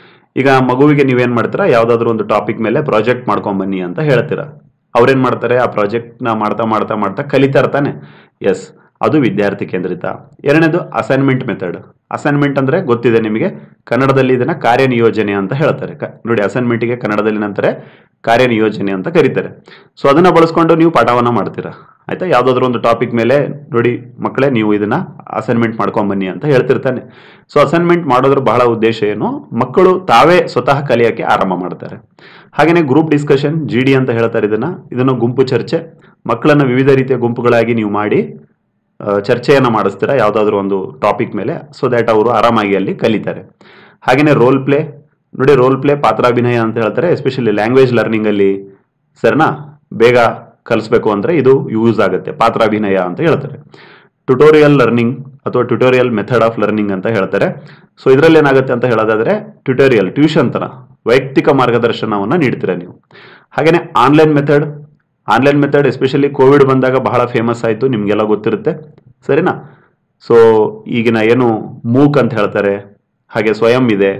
ಈಗ ಮಗುವಿಗೆ ನೀವೇನ್ ಮಾಡ್ತೀರಾ ಯಾವ್ದಾದ್ರು ಒಂದು ಟಾಪಿಕ್ ಮೇಲೆ ಪ್ರಾಜೆಕ್ಟ್ ಮಾಡ್ಕೊಂಡ್ ಬನ್ನಿ ಅಂತ ಹೇಳ್ತೀರಾ ಅವ್ರೇನ್ ಮಾಡ್ತಾರೆ ಆ ಪ್ರಾಜೆಕ್ಟ್ ನ ಮಾಡ್ತಾ ಮಾಡ್ತಾ ಮಾಡ್ತಾ ಕಲಿತಾ ಇರ್ತಾನೆ ಎಸ್ ಅದು ವಿದ್ಯಾರ್ಥಿ ಕೇಂದ್ರಿತ ಎರಡನೇದು ಅಸೈನ್ಮೆಂಟ್ ಮೆಥಡ್ ಅಸೈನ್ಮೆಂಟ್ ಅಂದ್ರೆ ಗೊತ್ತಿದೆ ನಿಮಗೆ ಕನ್ನಡದಲ್ಲಿ ಇದನ್ನ ಕಾರ್ಯನಿಯೋಜನೆ ಅಂತ ಹೇಳ್ತಾರೆ ಕ- ನೋಡಿ ಅಸೈನ್ಮೆಂಟ್ಗೆ ಕನ್ನಡದಲ್ಲಿ ನಂತರ ಕಾರ್ಯನಿಯೋಜನೆ ಅಂತ ಕರೀತಾರೆ ಸೊ ಅದನ್ನ ಬಳಸ್ಕೊಂಡು ನೀವು ಪಾಠವನ್ನ ಮಾಡ್ತೀರಾ ಆಯ್ತಾ ಯಾವ್ದಾದ್ರು ಒಂದು ಟಾಪಿಕ್ ಮೇಲೆ ನೋಡಿ ಮಕ್ಕಳೇ ನೀವು ಇದನ್ನ ಅಸೈನ್ಮೆಂಟ್ ಮಾಡ್ಕೊಂಡ್ ಬನ್ನಿ ಅಂತ ಹೇಳ್ತಿರ್ತಾನೆ ಸೊ ಅಸೈನ್ಮೆಂಟ್ ಮಾಡೋದ್ರ ಬಹಳ ಉದ್ದೇಶ ಏನು ಮಕ್ಕಳು ತಾವೇ ಸ್ವತಃ ಕಲಿಯಕ್ಕೆ ಆರಂಭ ಮಾಡ್ತಾರೆ ಹಾಗೇನೆ ಗ್ರೂಪ್ ಡಿಸ್ಕಷನ್ ಜಿ ಡಿ ಅಂತ ಹೇಳ್ತಾರೆ ಇದನ್ನ ಇದನ್ನು ಗುಂಪು ಚರ್ಚೆ ಮಕ್ಕಳನ್ನ ವಿವಿಧ ರೀತಿಯ ಗುಂಪುಗಳಾಗಿ ನೀವು ಮಾಡಿ ಆ, ಚರ್ಚೆಯನ್ನ ಮಾಡಿಸ್ತೀರಾ ಯಾವ್ದಾದ್ರು ಒಂದು ಟಾಪಿಕ್ ಮೇಲೆ ಸೊ ದ್ಯಾಟ್ ಅವರು ಆರಾಮಾಗಿ ಅಲ್ಲಿ ಕಲಿತಾರೆ ಹಾಗೇನೆ ರೋಲ್ ಪ್ಲೇ ನೋಡಿ ರೋಲ್ ಪ್ಲೇ ಪಾತ್ರಾಭಿನಯ ಅಂತ ಹೇಳ್ತಾರೆ ಎಸ್ಪೆಷಲಿ ಲ್ಯಾಂಗ್ವೇಜ್ ಲರ್ನಿಂಗ್ ಅಲ್ಲಿ ಸರಿನಾ ಬೇಗ ಕಲಿಸ್ಬೇಕು ಅಂದ್ರೆ ಇದು ಯೂಸ್ ಆಗುತ್ತೆ ಪಾತ್ರಾಭಿನಯ ಅಂತ ಹೇಳ್ತಾರೆ ಟ್ಯುಟೋರಿಯಲ್ ಲರ್ನಿಂಗ್ ಅಥವಾ ಟ್ಯುಟೋರಿಯಲ್ ಮೆಥಡ್ ಆಫ್ ಲರ್ನಿಂಗ್ ಅಂತ ಹೇಳ್ತಾರೆ ಸೊ ಇದರಲ್ಲಿ ಏನಾಗುತ್ತೆ ಅಂತ ಹೇಳೋದಾದ್ರೆ ಟ್ಯುಟೋರಿಯಲ್ ಟ್ಯೂಷನ್ ತರ ವೈಯಕ್ತಿಕ ಮಾರ್ಗದರ್ಶನವನ್ನ ನೀಡ್ತೀರಾ ನೀವು ಹಾಗೇನೆ online method online method especially Covid ಬಂದಾಗ ಬಹಳ ಫೇಮಸ್ ಆಯಿತು ನಿಮಗೆಲ್ಲ ಗೊತ್ತಿರುತ್ತೆ ಸರಿನಾ ಸೊ ಈಗಿನ ಏನು ಮೂಕ್ ಅಂತ ಹೇಳ್ತಾರೆ ಹಾಗೆ ಸ್ವಯಂ ಇದೆ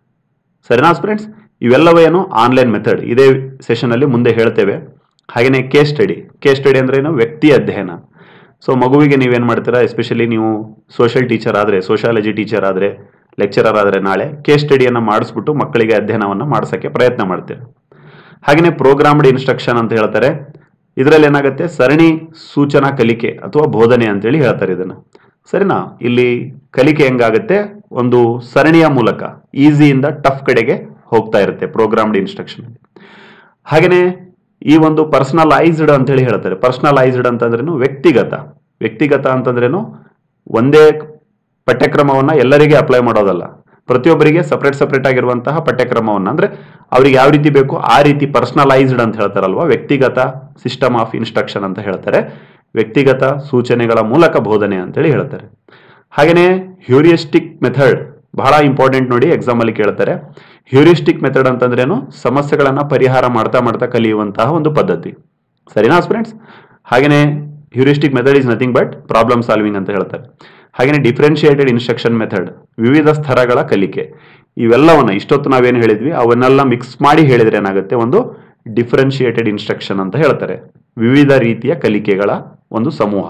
ಸರಿನಾ ಫ್ರೆಂಡ್ಸ್ ಇವೆಲ್ಲವೂ ಏನು ಆನ್ಲೈನ್ ಮೆಥಡ್ ಇದೇ ಸೆಷನ್ ಅಲ್ಲಿ ಮುಂದೆ ಹೇಳ್ತೇವೆ ಹಾಗೇನೆ ಕೇಸ್ ಸ್ಟಡಿ ಕೇಸ್ ಸ್ಟಡಿ ಅಂದ್ರೆ ಏನು ವ್ಯಕ್ತಿ ಅಧ್ಯಯನ ಸೊ ಮಗುವಿಗೆ ನೀವೇನ್ ಮಾಡ್ತೀರಾ ಎಸ್ಪೆಷಲಿ ನೀವು ಸೋಷಿಯಲ್ ಟೀಚರ್ ಆದ್ರೆ ಸೋಷಿಯಾಲಜಿ ಟೀಚರ್ ಆದ್ರೆ ಲೆಕ್ಚರರ್ ಆದ್ರೆ ನಾಳೆ ಕೇಸ್ ಸ್ಟಡಿಯನ್ನ ಮಾಡಿಸ್ಬಿಟ್ಟು ಮಕ್ಕಳಿಗೆ ಅಧ್ಯಯನವನ್ನ ಮಾಡಿಸಕ್ಕೆ ಪ್ರಯತ್ನ ಮಾಡ್ತೀರಾ ಹಾಗೆಯೇ ಪ್ರೋಗ್ರಾಮ್ಡ್ ಇನ್ಸ್ಟ್ರಕ್ಷನ್ ಅಂತ ಹೇಳ್ತಾರೆ ಇದರಲ್ಲಿ ಏನಾಗುತ್ತೆ ಸರಣಿ ಸೂಚನಾ ಕಲಿಕೆ ಅಥವಾ ಬೋಧನೆ ಅಂತೇಳಿ ಹೇಳ್ತಾರೆ ಇದನ್ನ ಸರಿನಾ ಇಲ್ಲಿ ಕಲಿಕೆ ಹೆಂಗಾಗುತ್ತೆ ಒಂದು ಸರಣಿಯ ಮೂಲಕ ಈಸಿಯಿಂದ ಟಫ್ ಕಡೆಗೆ ಹೋಗ್ತಾ ಇರುತ್ತೆ ಪ್ರೋಗ್ರಾಮ್ಡ್ ಇನ್ಸ್ಟ್ರಕ್ಷನ್ ಹಾಗೆಯೇ ಈ ಒಂದು ಪರ್ಸನಲೈಸ್ಡ್ ಅಂತ ಹೇಳಿ ಹೇಳ್ತಾರೆ ಪರ್ಸನಲೈಸ್ಡ್ ಅಂತಂದ್ರೇನು ವ್ಯಕ್ತಿಗತ ವ್ಯಕ್ತಿಗತ ಅಂತಂದ್ರೇನು ಒಂದೇ ಪಠ್ಯಕ್ರಮವನ್ನ ಎಲ್ಲರಿಗೆ ಅಪ್ಲೈ ಮಾಡೋದಲ್ಲ ಪ್ರತಿಯೊಬ್ಬರಿಗೆ ಸಪ್ರೇಟ್ ಸಪ್ರೇಟ್ ಆಗಿರುವಂತಹ ಪಠ್ಯಕ್ರಮವನ್ನ ಅಂದ್ರೆ ಅವ್ರಿಗೆ ಯಾವ ರೀತಿ ಬೇಕು ಆ ರೀತಿ ಪರ್ಸನಲೈಸ್ಡ್ ಅಂತ ಹೇಳ್ತಾರಲ್ವಾ ವ್ಯಕ್ತಿಗತ ಸಿಸ್ಟಮ್ ಆಫ್ ಇನ್ಸ್ಟ್ರಕ್ಷನ್ ಅಂತ ಹೇಳ್ತಾರೆ ವ್ಯಕ್ತಿಗತ ಸೂಚನೆಗಳ ಮೂಲಕ ಬೋಧನೆ ಅಂತೇಳಿ ಹೇಳ್ತಾರೆ ಹಾಗೆಯೇ ಹ್ಯೂರಿಯಸ್ಟಿಕ್ ಮೆಥಡ್ ಬಹಳ ಇಂಪಾರ್ಟೆಂಟ್ ನೋಡಿ ಎಕ್ಸಾಮ್ ಅಲ್ಲಿ ಕೇಳ್ತಾರೆ ಹ್ಯೂರಿಸ್ಟಿಕ್ ಮೆಥಡ್ ಅಂತಂದ್ರೇನು ಸಮಸ್ಯೆಗಳನ್ನ ಪರಿಹಾರ ಮಾಡ್ತಾ ಮಾಡ್ತಾ ಕಲಿಯುವಂತಹ ಒಂದು ಪದ್ಧತಿ ಸರಿನಾ ಫ್ರೆಂಡ್ಸ್ ಹಾಗೆಯೇ heuristic method is nothing but problem solving ಅಂತ ಹೇಳ್ತಾರೆ ಹಾಗೆಯೇ ಡಿಫ್ರೆನ್ಶಿಯೇಟೆಡ್ ಇನ್ಸ್ಟ್ರಕ್ಷನ್ ಮೆಥಡ್ ವಿವಿಧ ಸ್ತರಗಳ ಕಲಿಕೆ ಇವೆಲ್ಲವನ್ನ ಇಷ್ಟೊತ್ತು ನಾವೇನು ಹೇಳಿದ್ವಿ ಅವನ್ನೆಲ್ಲ ಮಿಕ್ಸ್ ಮಾಡಿ ಹೇಳಿದ್ರೆ ಏನಾಗುತ್ತೆ ಒಂದು ಡಿಫ್ರೆನ್ಶಿಯೇಟೆಡ್ ಇನ್ಸ್ಟ್ರಕ್ಷನ್ ಅಂತ ಹೇಳ್ತಾರೆ ವಿವಿಧ ರೀತಿಯ ಕಲಿಕೆಗಳ ಒಂದು ಸಮೂಹ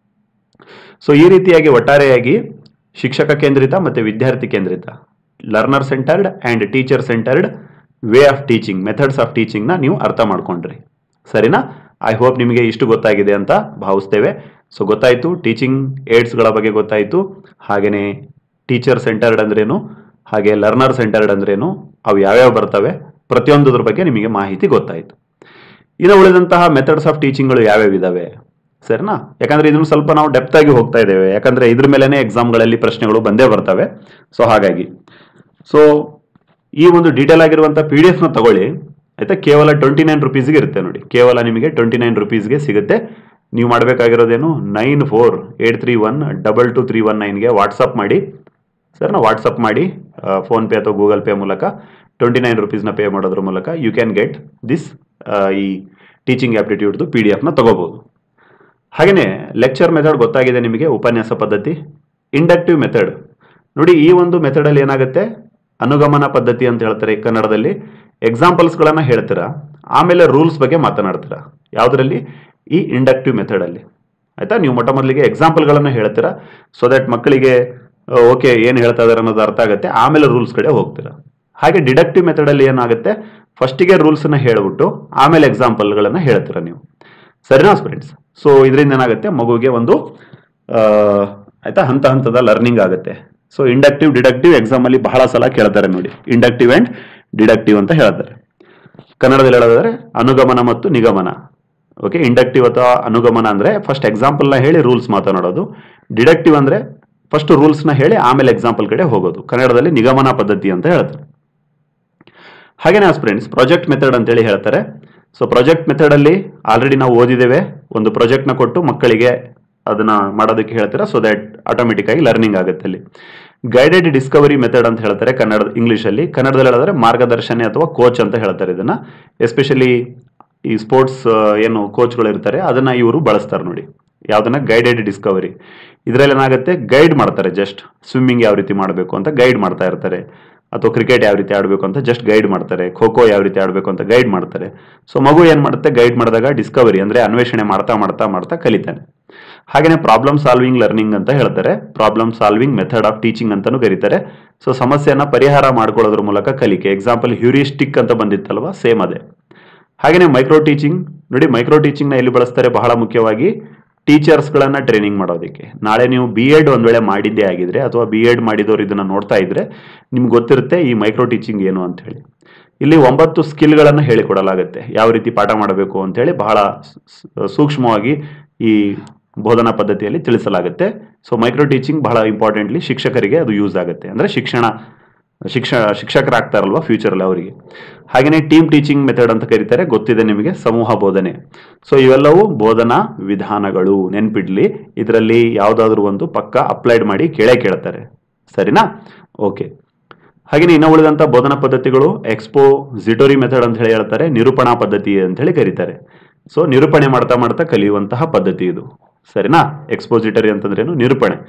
ಸೊ ಈ ರೀತಿಯಾಗಿ ಒಟ್ಟಾರೆಯಾಗಿ ಶಿಕ್ಷಕ ಕೇಂದ್ರಿತ ಮತ್ತು ವಿದ್ಯಾರ್ಥಿ ಕೇಂದ್ರಿತ learner centred and teacher centred way of teaching methods of ಟೀಚಿಂಗ್ನ ನೀವು ಅರ್ಥ ಮಾಡ್ಕೊಂಡ್ರಿ ಸರಿನಾ ಐ ಹೋಪ್ ನಿಮಗೆ ಇಷ್ಟು ಗೊತ್ತಾಗಿದೆ ಅಂತ ಭಾವಿಸ್ತೇವೆ ಸೊ ಗೊತ್ತಾಯಿತು ಟೀಚಿಂಗ್ ಏಡ್ಸ್ಗಳ ಬಗ್ಗೆ ಗೊತ್ತಾಯಿತು ಹಾಗೆಯೇ ಟೀಚರ್ ಸೆಂಟರ್ಡ್ ಅಂದ್ರೇನು ಹಾಗೆ ಲರ್ನರ್ ಸೆಂಟರ್ಡ್ ಅಂದ್ರೇನು ಅವು ಯಾವ್ಯಾವ ಬರ್ತವೆ ಪ್ರತಿಯೊಂದರ ಬಗ್ಗೆ ನಿಮಗೆ ಮಾಹಿತಿ ಗೊತ್ತಾಯಿತು ಇನ್ನು ಉಳಿದಂತಹ ಮೆಥಡ್ಸ್ ಆಫ್ ಟೀಚಿಂಗ್ಗಳು ಯಾವ್ಯಾವ ಇದಾವೆ ಸರಿನಾ ಯಾಕಂದ್ರೆ ಇದನ್ನು ಸ್ವಲ್ಪ ನಾವು ಡೆಪ್ತ್ ಆಗಿ ಹೋಗ್ತಾ ಇದ್ದೇವೆ ಯಾಕಂದ್ರೆ ಇದ್ರ ಮೇಲೆನೆ ಎಕ್ಸಾಮ್ಗಳಲ್ಲಿ ಪ್ರಶ್ನೆಗಳು ಬಂದೇ ಬರ್ತವೆ ಸೊ ಹಾಗಾಗಿ ಸೊ ಈ ಒಂದು ಡೀಟೇಲ್ ಆಗಿರುವಂತಹ ಪಿ ಡಿ ಎಫ್ನ ತಗೊಳ್ಳಿ ಆಯ್ತಾ ಕೇವಲ ಟ್ವೆಂಟಿ ನೈನ್ ರುಪೀಸ್ಗೆ ಇರುತ್ತೆ ನೋಡಿ ಕೇವಲ ನಿಮಗೆ ಟ್ವೆಂಟಿ ನೈನ್ ರುಪೀಸ್ಗೆ ಸಿಗುತ್ತೆ ನೀವು ಮಾಡಬೇಕಾಗಿರೋದೇನು nine four eight three one double two three one ನೈನ್ಗೆ ವಾಟ್ಸಪ್ ಮಾಡಿ ಸರ್ನ ವಾಟ್ಸಪ್ ಮಾಡಿ ಫೋನ್ಪೇ ಅಥವಾ ಗೂಗಲ್ ಪೇ ಮೂಲಕ ಟ್ವೆಂಟಿ ನೈನ್ ರುಪೀಸ್ನ ಪೇ ಮಾಡೋದ್ರ ಮೂಲಕ ಯು ಕ್ಯಾನ್ ಗೆಟ್ ದಿಸ್ ಈ ಟೀಚಿಂಗ್ ಆಪ್ಟಿಟ್ಯೂಡ್ದು ಪಿ ಡಿ ಎಫ್ನ ತಗೋಬಹುದು ಹಾಗೆಯೇ ಲೆಕ್ಚರ್ ಮೆಥಡ್ ಗೊತ್ತಾಗಿದೆ ನಿಮಗೆ ಉಪನ್ಯಾಸ ಪದ್ಧತಿ ಇಂಡಕ್ಟಿವ್ ಮೆಥಡ್ ನೋಡಿ ಈ ಒಂದು ಮೆಥಡಲ್ಲಿ ಏನಾಗುತ್ತೆ ಅನುಗಮನ ಪದ್ಧತಿ ಅಂತ ಹೇಳ್ತಾರೆ ಕನ್ನಡದಲ್ಲಿ ಎಕ್ಸಾಂಪಲ್ಸ್ಗಳನ್ನು ಹೇಳ್ತೀರಾ ಆಮೇಲೆ ರೂಲ್ಸ್ ಬಗ್ಗೆ ಮಾತನಾಡ್ತೀರಾ ಯಾವುದರಲ್ಲಿ ಈ ಇಂಡಕ್ಟಿವ್ ಮೆಥಡಲ್ಲಿ ಆಯ್ತಾ ನೀವು ಮೊಟ್ಟ ಮೊದಲಿಗೆ ಎಕ್ಸಾಂಪಲ್ಗಳನ್ನು ಹೇಳ್ತೀರಾ ಸೊ ದಟ್ ಮಕ್ಕಳಿಗೆ ಓಕೆ ಏನು ಹೇಳ್ತಾ ಇದಾರೆ ಅನ್ನೋದು ಅರ್ಥ ಆಗುತ್ತೆ ಆಮೇಲೆ ರೂಲ್ಸ್ ಕಡೆ ಹೋಗ್ತೀರಾ ಹಾಗೆ ಡಿಡಕ್ಟಿವ್ ಮೆಥಡಲ್ಲಿ ಏನಾಗುತ್ತೆ ಫಸ್ಟಿಗೆ ರೂಲ್ಸನ್ನ ಹೇಳ್ಬಿಟ್ಟು ಆಮೇಲೆ ಎಕ್ಸಾಂಪಲ್ಗಳನ್ನು ಹೇಳ್ತೀರಾ ನೀವು ಸರಿನಾ ಫ್ರೆಂಡ್ಸ್ ಸೊ ಇದರಿಂದ ಏನಾಗುತ್ತೆ ಮಗುವಿಗೆ ಒಂದು ಆ, ಆಯ್ತಾ ಹಂತ ಹಂತದ ಲರ್ನಿಂಗ್ ಆಗುತ್ತೆ ಸೊ ಇಂಡಕ್ಟಿವ್ ಡಿಡಕ್ಟಿವ್ ಎಕ್ಸಾಮ್ ಅಲ್ಲಿ ಬಹಳ ಸಲ ಕೇಳ್ತಾರೆ ನೋಡಿ ಇಂಡಕ್ಟಿವ್ ಅಂಡ್ ಡಿಡಕ್ಟಿವ್ ಅಂತ ಹೇಳ್ತಾರೆ ಕನ್ನಡದಲ್ಲಿ ಹೇಳೋದಾದ್ರೆ ಅನುಗಮನ ಮತ್ತು ನಿಗಮನ ಓಕೆ ಇಂಡಕ್ಟಿವ್ ಅಥವಾ ಅನುಗಮನ ಅಂದ್ರೆ ಫಸ್ಟ್ ಎಕ್ಸಾಂಪಲ್ನ ಹೇಳಿ ರೂಲ್ಸ್ ಮಾತನಾಡೋದು ಡಿಡಕ್ಟಿವ್ ಅಂದ್ರೆ ಫಸ್ಟ್ ರೂಲ್ಸ್ನ ಹೇಳಿ ಆಮೇಲೆ ಎಕ್ಸಾಂಪಲ್ ಕಡೆ ಹೋಗೋದು ಕನ್ನಡದಲ್ಲಿ ನಿಗಮನ ಪದ್ಧತಿ ಅಂತ ಹೇಳ್ತಾರೆ ಹಾಗೇನೆ ಫ್ರೆಂಡ್ಸ್ ಪ್ರಾಜೆಕ್ಟ್ ಮೆಥಡ್ ಅಂತೇಳಿ ಹೇಳ್ತಾರೆ ಸೊ ಪ್ರಾಜೆಕ್ಟ್ ಮೆಥಡ್ ಅಲ್ಲಿ ಆಲ್ರೆಡಿ ನಾವು ಓದಿದ್ದೇವೆ ಒಂದು ಪ್ರಾಜೆಕ್ಟ್ನ ಕೊಟ್ಟು ಮಕ್ಕಳಿಗೆ ಅದನ್ನ ಮಾಡೋದಕ್ಕೆ ಹೇಳ್ತಾರೆ ಸೊ ದಟ್ ಆಟೋಮೆಟಿಕ್ ಆಗಿ ಲರ್ನಿಂಗ್ ಆಗುತ್ತೆ ಅಲ್ಲಿ ಗೈಡೆಡ್ ಡಿಸ್ಕವರಿ ಮೆಥಡ್ ಅಂತ ಹೇಳ್ತಾರೆ ಕನ್ನಡ ಇಂಗ್ಲಿಷ್ ಅಲ್ಲಿ ಕನ್ನಡದಲ್ಲಿ ಹೇಳಿದ್ರೆ ಮಾರ್ಗದರ್ಶನ ಅಥವಾ ಕೋಚ್ ಅಂತ ಹೇಳ್ತಾರೆ ಇದನ್ನ ಎಸ್ಪೆಷಲಿ ಈ ಸ್ಪೋರ್ಟ್ಸ್ ಏನು ಕೋಚ್ಗಳು ಇರ್ತಾರೆ ಅದನ್ನ ಇವರು ಬಳಸ್ತಾರೆ ನೋಡಿ ಯಾವ್ದನ್ನ ಗೈಡೆಡ್ ಡಿಸ್ಕವರಿ ಇದರಲ್ಲಿ ಏನಾಗುತ್ತೆ ಗೈಡ್ ಮಾಡ್ತಾರೆ ಜಸ್ಟ್ ಸ್ವಿಮ್ಮಿಂಗ್ ಯಾವ ರೀತಿ ಮಾಡಬೇಕು ಅಂತ ಗೈಡ್ ಮಾಡ್ತಾ ಇರ್ತಾರೆ ಅಥವಾ ಕ್ರಿಕೆಟ್ ಯಾವ ರೀತಿ ಆಡಬೇಕು ಅಂತ ಜಸ್ಟ್ ಗೈಡ್ ಮಾಡ್ತಾರೆ ಖೋ ಖೋ ಯಾವ ರೀತಿ ಆಡಬೇಕು ಅಂತ ಗೈಡ್ ಮಾಡ್ತಾರೆ ಸೊ ಮಗು ಏನ್ ಮಾಡುತ್ತೆ ಗೈಡ್ ಮಾಡಿದಾಗ ಡಿಸ್ಕವರಿ ಅಂದ್ರೆ ಅನ್ವೇಷಣೆ ಮಾಡ್ತಾ ಮಾಡ್ತಾ ಮಾಡ್ತಾ ಕಲಿತಾನೆ ಹಾಗೇನೆ ಪ್ರಾಬ್ಲಮ್ ಸಾಲ್ವಿಂಗ್ ಲರ್ನಿಂಗ್ ಅಂತ ಹೇಳ್ತಾರೆ problem solving method of teaching ಅಂತಾನೂ ಕರೀತಾರೆ ಸೊ ಸಮಸ್ಯೆಯನ್ನ ಪರಿಹಾರ ಮಾಡ್ಕೊಳ್ಳೋದ್ರ ಮೂಲಕ ಕಲಿಕೆ ಎಕ್ಸಾಂಪಲ್ ಹ್ಯೂರಿಸ್ಟಿಕ್ ಅಂತ ಬಂದಿತ್ತಲ್ವಾ ಸೇಮ್ ಅದೇ ಹಾಗೇನೆ ಮೈಕ್ರೋ ಟೀಚಿಂಗ್ ನೋಡಿ ಮೈಕ್ರೋ ಟೀಚಿಂಗ್ ನ ಎಲ್ಲಿ ಬಳಸ್ತಾರೆ ಬಹಳ ಮುಖ್ಯವಾಗಿ ಟೀಚರ್ಸ್ ಗಳನ್ನ ಟ್ರೈನಿಂಗ್ ಮಾಡೋದಕ್ಕೆ ನಾಳೆ ನೀವು ಬಿ ಎಡ್ ಒಂದ್ ವೇಳೆ ಮಾಡಿದ್ದೇ ಆಗಿದ್ರೆ ಅಥವಾ ಬಿ ಎಡ್ ಮಾಡಿದವರು ಇದನ್ನ ನೋಡ್ತಾ ಇದ್ರೆ ನಿಮ್ಗೆ ಗೊತ್ತಿರುತ್ತೆ ಈ ಮೈಕ್ರೋ ಟೀಚಿಂಗ್ ಏನು ಅಂತ ಹೇಳಿ ಇಲ್ಲಿ ಒಂಬತ್ತು ಸ್ಕಿಲ್ಗಳನ್ನು ಹೇಳಿಕೊಡಲಾಗುತ್ತೆ ಯಾವ ರೀತಿ ಪಾಠ ಮಾಡಬೇಕು ಅಂತ ಹೇಳಿ ಬಹಳ ಸ- ಸ- ಸೂಕ್ಷ್ಮವಾಗಿ ಈ ಬೋಧನಾ ಪದ್ಧತಿಯಲ್ಲಿ ತಿಳಿಸಲಾಗುತ್ತೆ ಸೊ ಮೈಕ್ರೋ ಟೀಚಿಂಗ್ ಬಹಳ ಇಂಪಾರ್ಟೆಂಟ್ಲಿ ಶಿಕ್ಷಕರಿಗೆ ಅದು ಯೂಸ್ ಆಗುತ್ತೆ ಅಂದ್ರೆ ಶಿಕ್ಷಣ ಶಿಕ್ಷ ಶಿಕ್ಷಕರಾಗ್ತಾರಲ್ವಾ ಫ್ಯೂಚರಲ್ಲಿ ಅವರಿಗೆ ಹಾಗೆಯೇ ಟೀಮ್ ಟೀಚಿಂಗ್ ಮೆಥಡ್ ಅಂತ ಕರೀತಾರೆ ಗೊತ್ತಿದೆ ನಿಮಗೆ ಸಮೂಹ ಬೋಧನೆ ಸೊ ಇವೆಲ್ಲವೂ ಬೋಧನಾ ವಿಧಾನಗಳು ನೆನ್ಪಿಡ್ಲಿ ಇದರಲ್ಲಿ ಯಾವುದಾದ್ರೂ ಒಂದು ಪಕ್ಕ ಅಪ್ಲೈಡ್ ಮಾಡಿ ಕೇಳೇ ಕೇಳ್ತಾರೆ ಸರಿನಾ ಓಕೆ ಹಾಗೆಯೇ ಇನ್ನು ಉಳಿದಂಥ ಬೋಧನಾ ಪದ್ಧತಿಗಳು ಎಕ್ಸ್ಪೋ ಜಿಟೋರಿ ಮೆಥಡ್ ಅಂತ ಹೇಳಿ ಹೇಳ್ತಾರೆ ನಿರೂಪಣಾ ಪದ್ಧತಿ ಅಂತ ಹೇಳಿ ಕರೀತಾರೆ ಸೊ ನಿರೂಪಣೆ ಮಾಡ್ತಾ ಮಾಡ್ತಾ ಕಲಿಯುವಂತಹ ಪದ್ಧತಿ ಇದು ಸರಿನಾ ಎಕ್ಸ್ಪೋಸಿಟರಿ ಅಂತಂದ್ರೇನು ನಿರೂಪಣೆ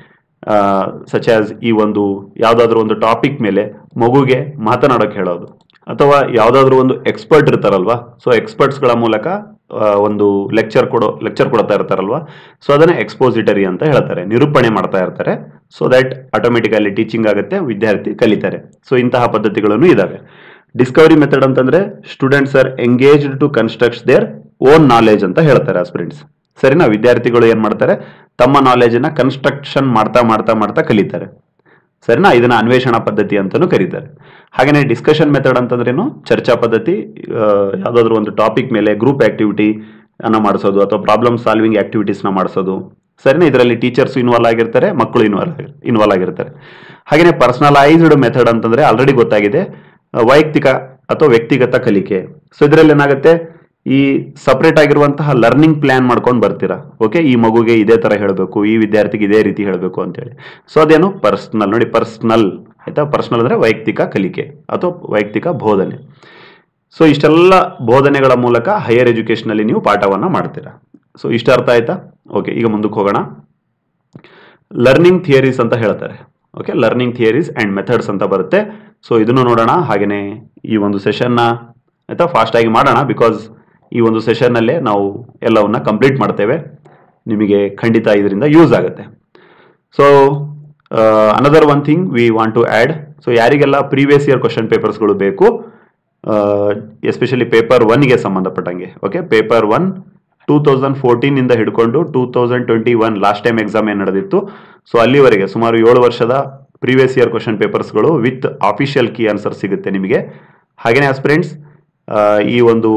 ಸಚ್ ಆಸ್ ಈ ಒಂದು ಯಾವುದಾದ್ರೂ ಒಂದು ಟಾಪಿಕ್ ಮೇಲೆ ಮಗುಗೆ ಮಾತನಾಡೋಕೆ ಹೇಳೋದು ಅಥವಾ ಯಾವುದಾದ್ರೂ ಒಂದು ಎಕ್ಸ್ಪರ್ಟ್ ಇರ್ತಾರಲ್ವಾ ಸೊ ಎಕ್ಸ್ಪರ್ಟ್ಸ್ಗಳ ಮೂಲಕ ಆ, ಒಂದು ಲೆಕ್ಚರ್ ಕೊಡೋ ಲೆಕ್ಚರ್ ಕೊಡ್ತಾ ಇರ್ತಾರಲ್ವಾ ಸೊ ಅದನ್ನ ಎಕ್ಸ್ಪೋಸಿಟರಿ ಅಂತ ಹೇಳ್ತಾರೆ ನಿರೂಪಣೆ ಮಾಡ್ತಾ ಇರ್ತಾರೆ ಸೊ ದಟ್ ಆಟೋಮೆಟಿಕಲಿ ಟೀಚಿಂಗ್ ಆಗುತ್ತೆ ವಿದ್ಯಾರ್ಥಿ ಕಲಿತಾರೆ ಸೊ ಇಂತಹ ಪದ್ಧತಿಗಳನ್ನು ಇದಾವೆ ಡಿಸ್ಕವರಿ ಮೆಥಡ್ ಅಂತಂದ್ರೆ students are engaged to constructs their own knowledge ಅಂತ ಹೇಳ್ತಾರೆ ಸ್ಟೂಡೆಂಟ್ಸ್ ಸರಿನಾ ವಿದ್ಯಾರ್ಥಿಗಳು ಏನ್ ಮಾಡ್ತಾರೆ ತಮ್ಮ ನಾಲೆಜ್ ನ ಕನ್ಸ್ಟ್ರಕ್ಷನ್ ಮಾಡ್ತಾ ಮಾಡ್ತಾ ಮಾಡ್ತಾ ಕಲಿತಾರೆ ಸರಿನಾ ಇದನ್ನ ಅನ್ವೇಷಣಾ ಪದ್ಧತಿ ಅಂತಾನೂ ಕರೀತಾರೆ ಹಾಗೇನೆ ಡಿಸ್ಕಷನ್ ಮೆಥಡ್ ಅಂತಂದ್ರೇನು ಚರ್ಚಾ ಪದ್ಧತಿ ಆ, ಯಾವ್ದಾದ್ರು ಒಂದು ಟಾಪಿಕ್ ಮೇಲೆ ಗ್ರೂಪ್ ಆಕ್ಟಿವಿಟಿ ಅನ್ನ ಮಾಡಿಸೋದು ಅಥವಾ ಪ್ರಾಬ್ಲಮ್ ಸಾಲ್ವಿಂಗ್ ಆಕ್ಟಿವಿಟೀಸ್ ನ ಮಾಡಿಸೋದು ಸರಿನಾ ಇದರಲ್ಲಿ ಟೀಚರ್ಸ್ ಇನ್ವಾಲ್ವ್ ಆಗಿರ್ತಾರೆ ಮಕ್ಕಳು ಇನ್ವಾಲ್ವ್ ಇನ್ವಾಲ್ವ್ ಆಗಿರ್ತಾರೆ ಹಾಗೇನೆ ಪರ್ಸನಲೈಸ್ಡ್ ಮೆಥಡ್ ಅಂತಂದ್ರೆ ಆಲ್ರೆಡಿ ಗೊತ್ತಾಗಿದೆ ಆ, ವೈಯಕ್ತಿಕ ಅಥವಾ ವ್ಯಕ್ತಿಗತ ಕಲಿಕೆ ಸೊ ಇದರಲ್ಲಿ ಏನಾಗುತ್ತೆ ಈ ಸಪ್ರೇಟ್ ಆಗಿರುವಂತಹ ಲರ್ನಿಂಗ್ ಪ್ಲಾನ್ ಮಾಡ್ಕೊಂಡು ಬರ್ತೀರಾ ಓಕೆ ಈ ಮಗುಗೆ ಇದೇ ತರ ಹೇಳಬೇಕು ಈ ವಿದ್ಯಾರ್ಥಿಗೆ ಇದೇ ರೀತಿ ಹೇಳಬೇಕು ಅಂತೇಳಿ ಸೊ ಅದೇನು ಪರ್ಸನಲ್ ನೋಡಿ ಪರ್ಸನಲ್ ಆಯ್ತಾ ಪರ್ಸನಲ್ ಅಂದ್ರೆ ವೈಯಕ್ತಿಕ ಕಲಿಕೆ ಅಥವಾ ವೈಯಕ್ತಿಕ ಬೋಧನೆ ಸೊ ಇಷ್ಟೆಲ್ಲ ಬೋಧನೆಗಳ ಮೂಲಕ ಹೈಯರ್ ಎಜುಕೇಶನ್ ಅಲ್ಲಿ ನೀವು ಪಾಠವನ್ನ ಮಾಡ್ತೀರಾ ಸೊ ಇಷ್ಟ ಅರ್ಥ ಆಯ್ತಾ ಓಕೆ ಈಗ ಮುಂದಕ್ಕೆ ಹೋಗೋಣ ಲರ್ನಿಂಗ್ ಥಿಯರೀಸ್ ಅಂತ ಹೇಳ್ತಾರೆ okay learning theories and methods ಅಂತ ಬರುತ್ತೆ ಸೊ ಇದನ್ನು ನೋಡೋಣ ಹಾಗೇನೆ ಈ ಒಂದು ಸೆಷನ್ನ ಆಯ್ತಾ ಫಾಸ್ಟ್ ಆಗಿ ಮಾಡೋಣ ಬಿಕಾಸ್ ಈ ಒಂದು ಸೆಷನ್ನಲ್ಲೇ ನಾವು ಎಲ್ಲವನ್ನ ಕಂಪ್ಲೀಟ್ ಮಾಡ್ತೇವೆ ನಿಮಗೆ ಖಂಡಿತ ಇದರಿಂದ ಯೂಸ್ ಆಗುತ್ತೆ so another one thing we want to add so ಯಾರಿಗೆಲ್ಲ ಪ್ರೀವಿಯಸ್ ಇಯರ್ ಕ್ವಶನ್ ಪೇಪರ್ಸ್ಗಳು ಬೇಕು ಎಸ್ಪೆಷಲಿ ಪೇಪರ್ ಒನ್ಗೆ ಸಂಬಂಧಪಟ್ಟಂಗೆ okay paper one two thousand ಫೋರ್ಟೀನಿಂದ ಹಿಡ್ಕೊಂಡು two thousand twenty one last time exam ಏನು ನಡೆದಿತ್ತು ಸೊ ಅಲ್ಲಿವರೆಗೆ ಸುಮಾರು ಏಳು ವರ್ಷದ ಪ್ರೀವಿಯಸ್ ಇಯರ್ ಕ್ವಶನ್ ಪೇಪರ್ಸ್ಗಳು ವಿತ್ ಆಫಿಷಿಯಲ್ ಕೀ ಆನ್ಸರ್ ಸಿಗುತ್ತೆ ನಿಮಗೆ ಹಾಗೆಯೇ ಆಸ್ಪಿರೆಂಟ್ಸ್ ಈ ಒಂದು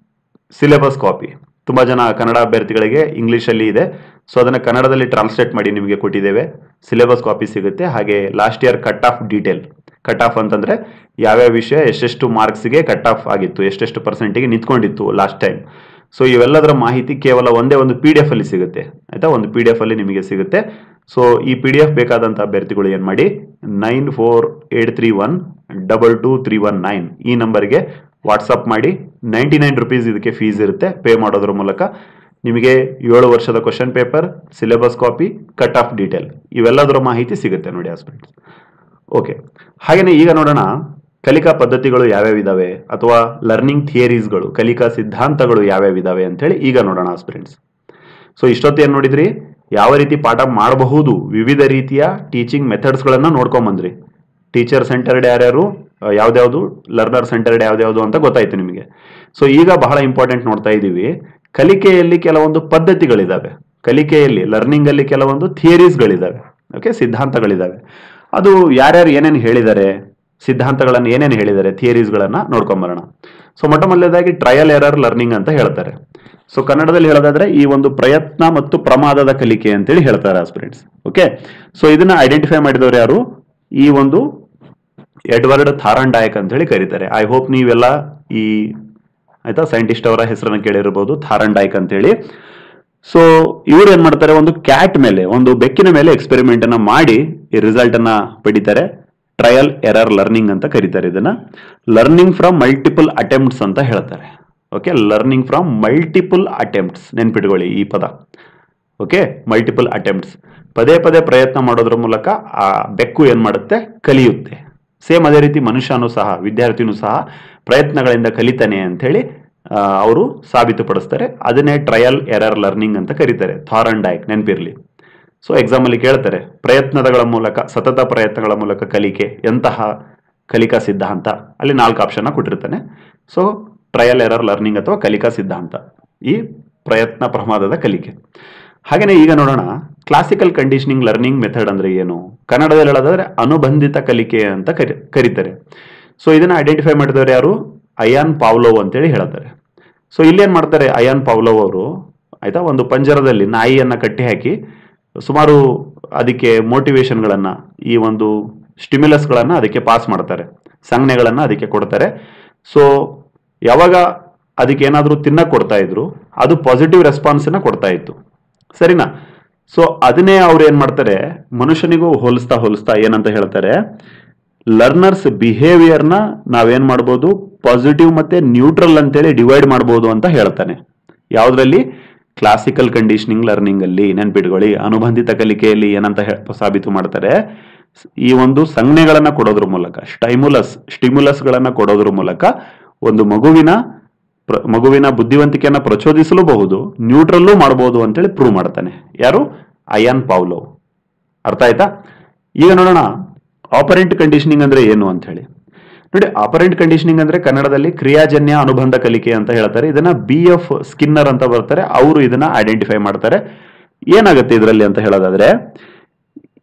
ಸಿಲೆಬಸ್ ಕಾಪಿ ತುಂಬ ಜನ ಕನ್ನಡ ಅಭ್ಯರ್ಥಿಗಳಿಗೆ ಇಂಗ್ಲೀಷಲ್ಲಿ ಇದೆ ಸೊ ಅದನ್ನು ಕನ್ನಡದಲ್ಲಿ ಟ್ರಾನ್ಸ್ಲೇಟ್ ಮಾಡಿ ನಿಮಗೆ ಕೊಟ್ಟಿದ್ದೇವೆ ಸಿಲೆಬಸ್ ಕಾಪಿ ಸಿಗುತ್ತೆ ಹಾಗೆ last year cut off detail cut off ಅಂತಂದ್ರೆ ಯಾವ್ಯಾವ ವಿಷಯ ಎಷ್ಟೆಷ್ಟು ಮಾರ್ಕ್ಸ್ಗೆ ಕಟ್ ಆಫ್ ಆಗಿತ್ತು ಎಷ್ಟೆಷ್ಟು ಪರ್ಸೆಂಟಿಗೆ ನಿಂತ್ಕೊಂಡಿತ್ತು ಲಾಸ್ಟ್ ಟೈಮ್ ಸೊ ಇವೆಲ್ಲದರ ಮಾಹಿತಿ ಕೇವಲ ಒಂದೇ ಒಂದು ಪಿ ಡಿ ಎಫ್ ಅಲ್ಲಿ ಸಿಗುತ್ತೆ ಆಯ್ತಾ ಒಂದು ಪಿ ಡಿ ಎಫ್ ಅಲ್ಲಿ ನಿಮಗೆ ಸಿಗುತ್ತೆ ಸೊ ಈ ಪಿ ಡಿ ಎಫ್ ಬೇಕಾದಂಥ ಅಭ್ಯರ್ಥಿಗಳು ಏನು ಮಾಡಿ nine four eight three one double two three one nine ಈ ನಂಬರ್ಗೆ ವಾಟ್ಸಪ್ ಮಾಡಿ ನೈಂಟಿ ನೈನ್ ರುಪೀಸ್ ಇದಕ್ಕೆ ಫೀಸ್ ಇರುತ್ತೆ ಪೇ ಮಾಡೋದ್ರ ಮೂಲಕ ನಿಮಗೆ ಏಳು ವರ್ಷದ question paper syllabus copy cut off detail ಇವೆಲ್ಲದರ ಮಾಹಿತಿ ಸಿಗುತ್ತೆ ನೋಡಿ ಆಸ್ಪಿರೆಂಟ್ಸ್ ಓಕೆ ಹಾಗೆಯೇ ಈಗ ನೋಡೋಣ ಕಲಿಕಾ ಪದ್ಧತಿಗಳು ಯಾವ್ಯಾವ ಇದಾವೆ ಅಥವಾ ಲರ್ನಿಂಗ್ ಥಿಯರೀಸ್ಗಳು ಕಲಿಕಾ ಸಿದ್ಧಾಂತಗಳು ಯಾವ್ಯಾವ ಇದಾವೆ ಅಂತೇಳಿ ಈಗ ನೋಡೋಣ ಆಸ್ಪಿರೆಂಟ್ಸ್ ಸೊ ಇಷ್ಟೊತ್ತು ಏನು ನೋಡಿದ್ರಿ ಯಾವ ರೀತಿ ಪಾಠ ಮಾಡಬಹುದು ವಿವಿಧ ರೀತಿಯ ಟೀಚಿಂಗ್ ಮೆಥಡ್ಸ್ಗಳನ್ನ ನೋಡ್ಕೊಂಬಂದ್ರಿ ಟೀಚರ್ ಸೆಂಟರ್ಡ್ ಯಾರ್ಯಾರು ಆ, ಯಾವ್ದ್ಯಾವ್ದು ಲರ್ನರ್ ಸೆಂಟರ್ಡ್ ಯಾವ್ದ್ಯಾವ್ದು ಅಂತ ಗೊತ್ತಾಯ್ತು ನಿಮಗೆ ಸೊ ಈಗ ಬಹಳ ಇಂಪಾರ್ಟೆಂಟ್ ನೋಡ್ತಾ ಇದ್ದೀವಿ ಕಲಿಕೆಯಲ್ಲಿ ಕೆಲವೊಂದು ಪದ್ಧತಿಗಳಿದಾವೆ ಕಲಿಕೆಯಲ್ಲಿ ಲರ್ನಿಂಗ್ ಅಲ್ಲಿ ಕೆಲವೊಂದು ಥಿಯರೀಸ್ಗಳಿದಾವೆ ಓಕೆ ಸಿದ್ಧಾಂತಗಳಿದಾವೆ ಅದು ಯಾರ್ಯಾರು ಏನೇನು ಹೇಳಿದ್ದಾರೆ ಸಿದ್ಧಾಂತಗಳನ್ನು ಏನೇನು ಹೇಳಿದ್ದಾರೆ ಥಿಯರೀಸ್ಗಳನ್ನ ನೋಡ್ಕೊಂಬರೋಣ ಸೊ ಮೊಟ್ಟ ಮೊದಲನೇದಾಗಿ ಟ್ರಯಲ್ ಎರರ್ ಲರ್ನಿಂಗ್ ಅಂತ ಹೇಳ್ತಾರೆ ಸೊ ಕನ್ನಡದಲ್ಲಿ ಹೇಳೋದಾದ್ರೆ ಈ ಒಂದು ಪ್ರಯತ್ನ ಮತ್ತು ಪ್ರಮಾದದ ಕಲಿಕೆ ಅಂತೇಳಿ ಹೇಳ್ತಾರೆ ಆಸ್ಪಿರೆಂಟ್ಸ್ ಓಕೆ ಸೊ ಇದನ್ನ ಐಡೆಂಟಿಫೈ ಮಾಡಿದವರು ಯಾರು ಈ ಒಂದು ಎಡ್ವರ್ಡ್ ಥಾರಂಡಾಯಕ್ ಅಂತ ಹೇಳಿ ಕರೀತಾರೆ ಐ ಹೋಪ್ ನೀವೆಲ್ಲ ಈ ಆಯ್ತಾ ಸೈಂಟಿಸ್ಟ್ ಅವರ ಹೆಸರನ್ನ ಕೇಳಿರ್ಬೋದು ಥಾರಂಡಾಯ್ಕ್ ಅಂತೇಳಿ ಸೊ ಇವ್ರು ಏನ್ ಮಾಡ್ತಾರೆ ಒಂದು ಕ್ಯಾಟ್ ಮೇಲೆ ಒಂದು ಬೆಕ್ಕಿನ ಮೇಲೆ ಎಕ್ಸ್ಪೆರಿಮೆಂಟ್ ಅನ್ನ ಮಾಡಿ ಈ ರಿಸಲ್ಟ್ ಅನ್ನ ಪಡಿತಾರೆ ಟ್ರಯಲ್ ಎರರ್ ಲರ್ನಿಂಗ್ ಅಂತ ಕರೀತಾರೆ ಇದನ್ನ ಲರ್ನಿಂಗ್ ಫ್ರಮ್ ಮಲ್ಟಿಪಲ್ ಅಟೆಂಪ್ಟ್ಸ್ ಅಂತ ಹೇಳ್ತಾರೆ okay learning from multiple attempts ನೆನ್ಪಿಟ್ಕೊಳ್ಳಿ ಈ ಪದ ಓಕೆ ಮಲ್ಟಿಪಲ್ ಅಟೆಂಪ್ಟ್ಸ್ ಪದೇ ಪದೇ ಪ್ರಯತ್ನ ಮಾಡೋದ್ರ ಮೂಲಕ ಆ ಬೆಕ್ಕು ಏನ್ ಮಾಡುತ್ತೆ ಕಲಿಯುತ್ತೆ ಸೇಮ್ ಅದೇ ರೀತಿ ಮನುಷ್ಯನೂ ಸಹ ವಿದ್ಯಾರ್ಥಿನೂ ಸಹ ಪ್ರಯತ್ನಗಳಿಂದ ಕಲಿತಾನೆ ಅಂತ ಹೇಳಿ ಅವರು ಸಾಬೀತುಪಡಿಸ್ತಾರೆ ಅದನ್ನೇ ಟ್ರಯಲ್ ಎರರ್ ಲರ್ನಿಂಗ್ ಅಂತ ಕರೀತಾರೆ ಥಾರ್ ಅಂಡ್ ಡೈಕ್ ನೆನಪಿರ್ಲಿ ಸೊ ಎಕ್ಸಾಮ್ ಅಲ್ಲಿ ಕೇಳ್ತಾರೆ ಪ್ರಯತ್ನಗಳ ಮೂಲಕ ಸತತ ಪ್ರಯತ್ನಗಳ ಮೂಲಕ ಕಲಿಕೆ ಎಂತಹ ಕಲಿಕಾ ಸಿದ್ಧಾಂತ ಅಲ್ಲಿ ನಾಲ್ಕು ಆಪ್ಷನ್ ಕೊಟ್ಟಿರ್ತಾನೆ ಸೊ ಟ್ರಯಲ್ ಎರರ್ ಲರ್ನಿಂಗ್ ಅಥವಾ ಕಲಿಕಾ ಸಿದ್ಧಾಂತ ಈ ಪ್ರಯತ್ನ ಪ್ರಮಾದದ ಕಲಿಕೆ ಹಾಗೇನೆ ಈಗ ನೋಡೋಣ ಕ್ಲಾಸಿಕಲ್ ಕಂಡೀಷನಿಂಗ್ ಲರ್ನಿಂಗ್ ಮೆಥಡ್ ಅಂದ್ರೆ ಏನು ಕನ್ನಡದಲ್ಲಿ ಹೇಳೋದಾದ್ರೆ ಅನುಬಂಧಿತ ಕಲಿಕೆ ಅಂತ ಕರಿ ಕರೀತಾರೆ ಸೊ ಇದನ್ನ ಐಡೆಂಟಿಫೈ ಮಾಡಿದವರು ಯಾರು ಅಯಾನ್ ಪಾವ್ಲೋವ್ ಅಂತೇಳಿ ಹೇಳ್ತಾರೆ ಸೊ ಇಲ್ಲೇನ್ ಮಾಡ್ತಾರೆ ಅಯಾನ್ ಪಾವ್ಲೋವ್ ಅವರು ಆಯ್ತಾ ಒಂದು ಪಂಜರದಲ್ಲಿ ನಾಯಿಯನ್ನ ಕಟ್ಟಿ ಹಾಕಿ ಸುಮಾರು ಅದಕ್ಕೆ ಮೋಟಿವೇಶನ್ಗಳನ್ನ ಈ ಒಂದು ಸ್ಟಿಮ್ಯುಲಸ್ಗಳನ್ನ ಅದಕ್ಕೆ ಪಾಸ್ ಮಾಡ್ತಾರೆ ಸಂಜ್ಞೆಗಳನ್ನ ಅದಕ್ಕೆ ಕೊಡ್ತಾರೆ ಸೊ ಯಾವಾಗ ಅದಕ್ಕೆ ಏನಾದರೂ ತಿನ್ನಕ್ ಕೊಡ್ತಾ ಇದ್ರು ಅದು ಪಾಸಿಟಿವ್ ರೆಸ್ಪಾನ್ಸ್ನ ಕೊಡ್ತಾ ಇತ್ತು ಸರಿನಾ ಸೊ ಅದನ್ನೇ ಅವ್ರು ಏನ್ ಮಾಡ್ತಾರೆ ಮನುಷ್ಯನಿಗೂ ಹೋಲಿಸ್ತಾ ಹೋಲಿಸ್ತಾ ಏನಂತ ಹೇಳ್ತಾರೆ ಲರ್ನರ್ಸ್ ಬಿಹೇವಿಯರ್ನ ನಾವೇನ್ ಮಾಡ್ಬೋದು ಪಾಸಿಟಿವ್ ಮತ್ತೆ ನ್ಯೂಟ್ರಲ್ ಅಂತೇಳಿ ಡಿವೈಡ್ ಮಾಡ್ಬೋದು ಅಂತ ಹೇಳ್ತಾನೆ ಯಾವ್ದ್ರಲ್ಲಿ ಕ್ಲಾಸಿಕಲ್ ಕಂಡೀಷನಿಂಗ್ ಲರ್ನಿಂಗ್ ಅಲ್ಲಿ ನೆನ್ಪಿಟ್ಕೊಳ್ಳಿ ಅನುಬಂಧಿತ ಕಲಿಕೆಯಲ್ಲಿ ಏನಂತ ಹೇ- ಸಾಬೀತು ಮಾಡ್ತಾರೆ ಈ ಒಂದು ಸಂಜ್ಞೆಗಳನ್ನ ಕೊಡೋದ್ರ ಮೂಲಕ ಸ್ಟೈಮುಲಸ್ ಸ್ಟಿಮ್ಯುಲಸ್ಗಳನ್ನ ಕೊಡೋದ್ರ ಮೂಲಕ ಒಂದು ಮಗುವಿನ ಪ್ರ- ಮಗುವಿನ ಬುದ್ಧಿವಂತಿಕೆಯನ್ನ ಪ್ರಚೋದಿಸಲೂಬಹುದು ನ್ಯೂಟ್ರಲ್ಲೂ ಮಾಡಬಹುದು ಅಂತೇಳಿ ಪ್ರೂವ್ ಮಾಡ್ತಾನೆ ಯಾರು ಅಯಾನ್ ಪಾವ್ಲೋವ್ ಅರ್ಥ ಆಯ್ತಾ ಈಗ ನೋಡೋಣ ಆಪರೆಂಟ್ ಕಂಡೀಷನಿಂಗ್ ಅಂದ್ರೆ ಏನು ಅಂತ ಹೇಳಿ ನೋಡಿ ಆಪರೆಂಟ್ ಕಂಡೀಷನಿಂಗ್ ಅಂದ್ರೆ ಕನ್ನಡದಲ್ಲಿ ಕ್ರಿಯಾಜನ್ಯ ಅನುಬಂಧ ಕಲಿಕೆ ಅಂತ ಹೇಳ್ತಾರೆ ಇದನ್ನ ಬಿ ಎಫ್ ಸ್ಕಿನ್ನರ್ ಅಂತ ಬರ್ತಾರೆ ಅವರು ಇದನ್ನ ಐಡೆಂಟಿಫೈ ಮಾಡ್ತಾರೆ ಏನಾಗುತ್ತೆ ಇದರಲ್ಲಿ ಅಂತ ಹೇಳೋದಾದ್ರೆ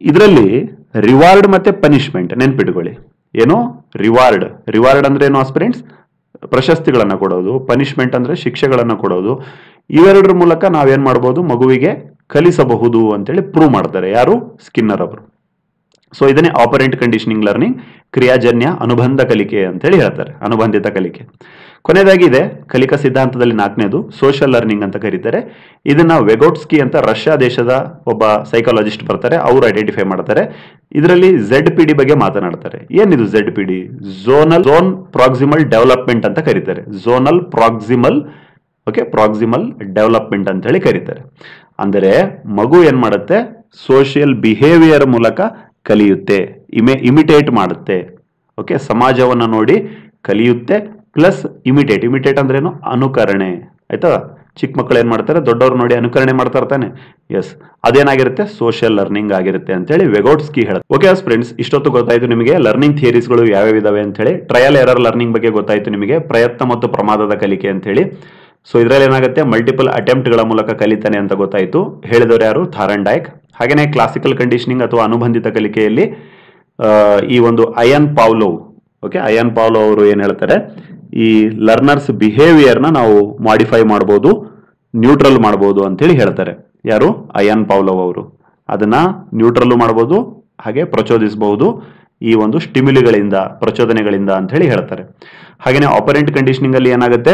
ಇದರಲ್ಲಿ ರಿವಾರ್ಡ್ ಮತ್ತೆ ಪನಿಷ್ಮೆಂಟ್ ನೆನ್ಪಿಟ್ಕೊಳ್ಳಿ ಏನು ರಿವಾರ್ಡ್ ರಿವಾರ್ಡ್ ಅಂದ್ರೆ ಏನು ಆಸ್ಪಿರೆಂಟ್ಸ್ ಪ್ರಶಸ್ತಿಗಳನ್ನ ಕೊಡೋದು ಪನಿಷ್ಮೆಂಟ್ ಅಂದ್ರೆ ಶಿಕ್ಷೆಗಳನ್ನ ಕೊಡೋದು ಇವೆರಡರ ಮೂಲಕ ನಾವೇನ್ ಮಾಡ್ಬೋದು ಮಗುವಿಗೆ ಕಲಿಸಬಹುದು ಅಂತೇಳಿ ಪ್ರೂವ್ ಮಾಡ್ತಾರೆ ಯಾರು ಸ್ಕಿನ್ನರ್ ಅವರು ಸೊ ಇದನ್ನೇ ಆಪರೆಂಟ್ ಕಂಡೀಷನಿಂಗ್ ಲರ್ನಿಂಗ್ ಕ್ರಿಯಾಜನ್ಯ ಅನುಬಂಧ ಕಲಿಕೆ ಅಂತೇಳಿ ಹೇಳ್ತಾರೆ ಅನುಬಂಧಿತ ಕಲಿಕೆ ಕೊನೆಯದಾಗಿ ಇದೆ ಕಲಿಕಾ ಸಿದ್ಧಾಂತದಲ್ಲಿ ನಾಲ್ಕನೇದು ಸೋಷಿಯಲ್ ಲರ್ನಿಂಗ್ ಅಂತ ಕರೀತಾರೆ ಇದನ್ನ ವೆಗೋಟ್ಸ್ಕಿ ಅಂತ ರಷ್ಯಾ ದೇಶದ ಒಬ್ಬ ಸೈಕಾಲಜಿಸ್ಟ್ ಬರ್ತಾರೆ ಅವರು ಐಡೆಂಟಿಫೈ ಮಾಡ್ತಾರೆ ಇದರಲ್ಲಿ ಝೆಡ್ ಪಿ ಡಿ ಬಗ್ಗೆ ಮಾತನಾಡ್ತಾರೆ ಏನಿದು Z P D zonal zone proximal development ಅಂತ ಕರೀತಾರೆ zonal proximal okay proximal development ಅಂತ ಹೇಳಿ ಕರೀತಾರೆ ಅಂದರೆ ಮಗು ಏನ್ ಮಾಡುತ್ತೆ ಸೋಷಿಯಲ್ ಬಿಹೇವಿಯರ್ ಮೂಲಕ ಕಲಿಯುತ್ತೆ ಇಮೆ ಇಮಿಟೇಟ್ ಮಾಡುತ್ತೆ ಓಕೆ ಸಮಾಜವನ್ನ ನೋಡಿ ಕಲಿಯುತ್ತೆ ಪ್ಲಸ್ ಇಮಿಟೇಟ್ ಇಮಿಟೇಟ್ ಅಂದ್ರೇನು ಅನುಕರಣೆ ಆಯ್ತಾ ಚಿಕ್ಕ ಮಕ್ಕಳು ಏನ್ ಮಾಡ್ತಾರೆ ದೊಡ್ಡವ್ರು ನೋಡಿ ಅನುಕರಣೆ ಮಾಡ್ತಾ ಇರ್ತಾನೆ ಎಸ್ ಅದೇನಾಗಿರುತ್ತೆ ಸೋಷಿಯಲ್ ಲರ್ನಿಂಗ್ ಆಗಿರುತ್ತೆ ಅಂತೇಳಿ ವೆಗೋಟ್ಸ್ಕಿ ಹೇಳ ಓಕೆ ಫ್ರೆಂಡ್ಸ್ ಇಷ್ಟೊತ್ತು ಗೊತ್ತಾಯ್ತು ನಿಮಗೆ ಲರ್ನಿಂಗ್ ಥಿಯರೀಸ್ಗಳು ಯಾವ್ಯಾವ ಇದಾವೆ ಅಂತ ಹೇಳಿ ಟ್ರಯಲ್ ಎರರ್ ಲರ್ನಿಂಗ್ ಬಗ್ಗೆ ಗೊತ್ತಾಯ್ತು ನಿಮಗೆ ಪ್ರಯತ್ನ ಮತ್ತು ಪ್ರಮಾದದ ಕಲಿಕೆ ಅಂತ ಹೇಳಿ ಸೊ ಇದರಲ್ಲಿ ಏನಾಗುತ್ತೆ ಮಲ್ಟಿಪಲ್ ಅಟೆಂಪ್ಟ್ಗಳ ಮೂಲಕ ಕಲಿತಾನೆ ಅಂತ ಗೊತ್ತಾಯ್ತು ಹೇಳಿದವರು ಯಾರು ಥಾರನ್ ಡೈಕ್ ಹಾಗೇನೆ ಕ್ಲಾಸಿಕಲ್ ಕಂಡೀಷನಿಂಗ್ ಅಥವಾ ಅನುಬಂಧಿತ ಕಲಿಕೆಯಲ್ಲಿ ಆ, ಈ ಒಂದು Ivan Pavlov okay Ivan Pavlov ಅವರು ಏನ್ ಹೇಳ್ತಾರೆ ಈ ಲರ್ನರ್ಸ್ ಬಿಹೇವಿಯರ್ನ ನಾವು ಮಾಡಿಫೈ ಮಾಡ್ಬೋದು ನ್ಯೂಟ್ರಲ್ ಮಾಡ್ಬೋದು ಅಂತೇಳಿ ಹೇಳ್ತಾರೆ ಯಾರು ಅಯನ್ ಪಾವ್ಲೋವ್ ಅವರು ಅದನ್ನ ನ್ಯೂಟ್ರಲ್ ಮಾಡ್ಬೋದು ಹಾಗೆ ಪ್ರಚೋದಿಸಬಹುದು ಈ ಒಂದು ಸ್ಟಿಮ್ಯುಲಿಗಳಿಂದ ಪ್ರಚೋದನೆಗಳಿಂದ ಅಂತ ಹೇಳಿ ಹೇಳ್ತಾರೆ ಹಾಗೇನೆ ಆಪರೆಂಟ್ ಕಂಡೀಷನಿಂಗ್ ಅಲ್ಲಿ ಏನಾಗುತ್ತೆ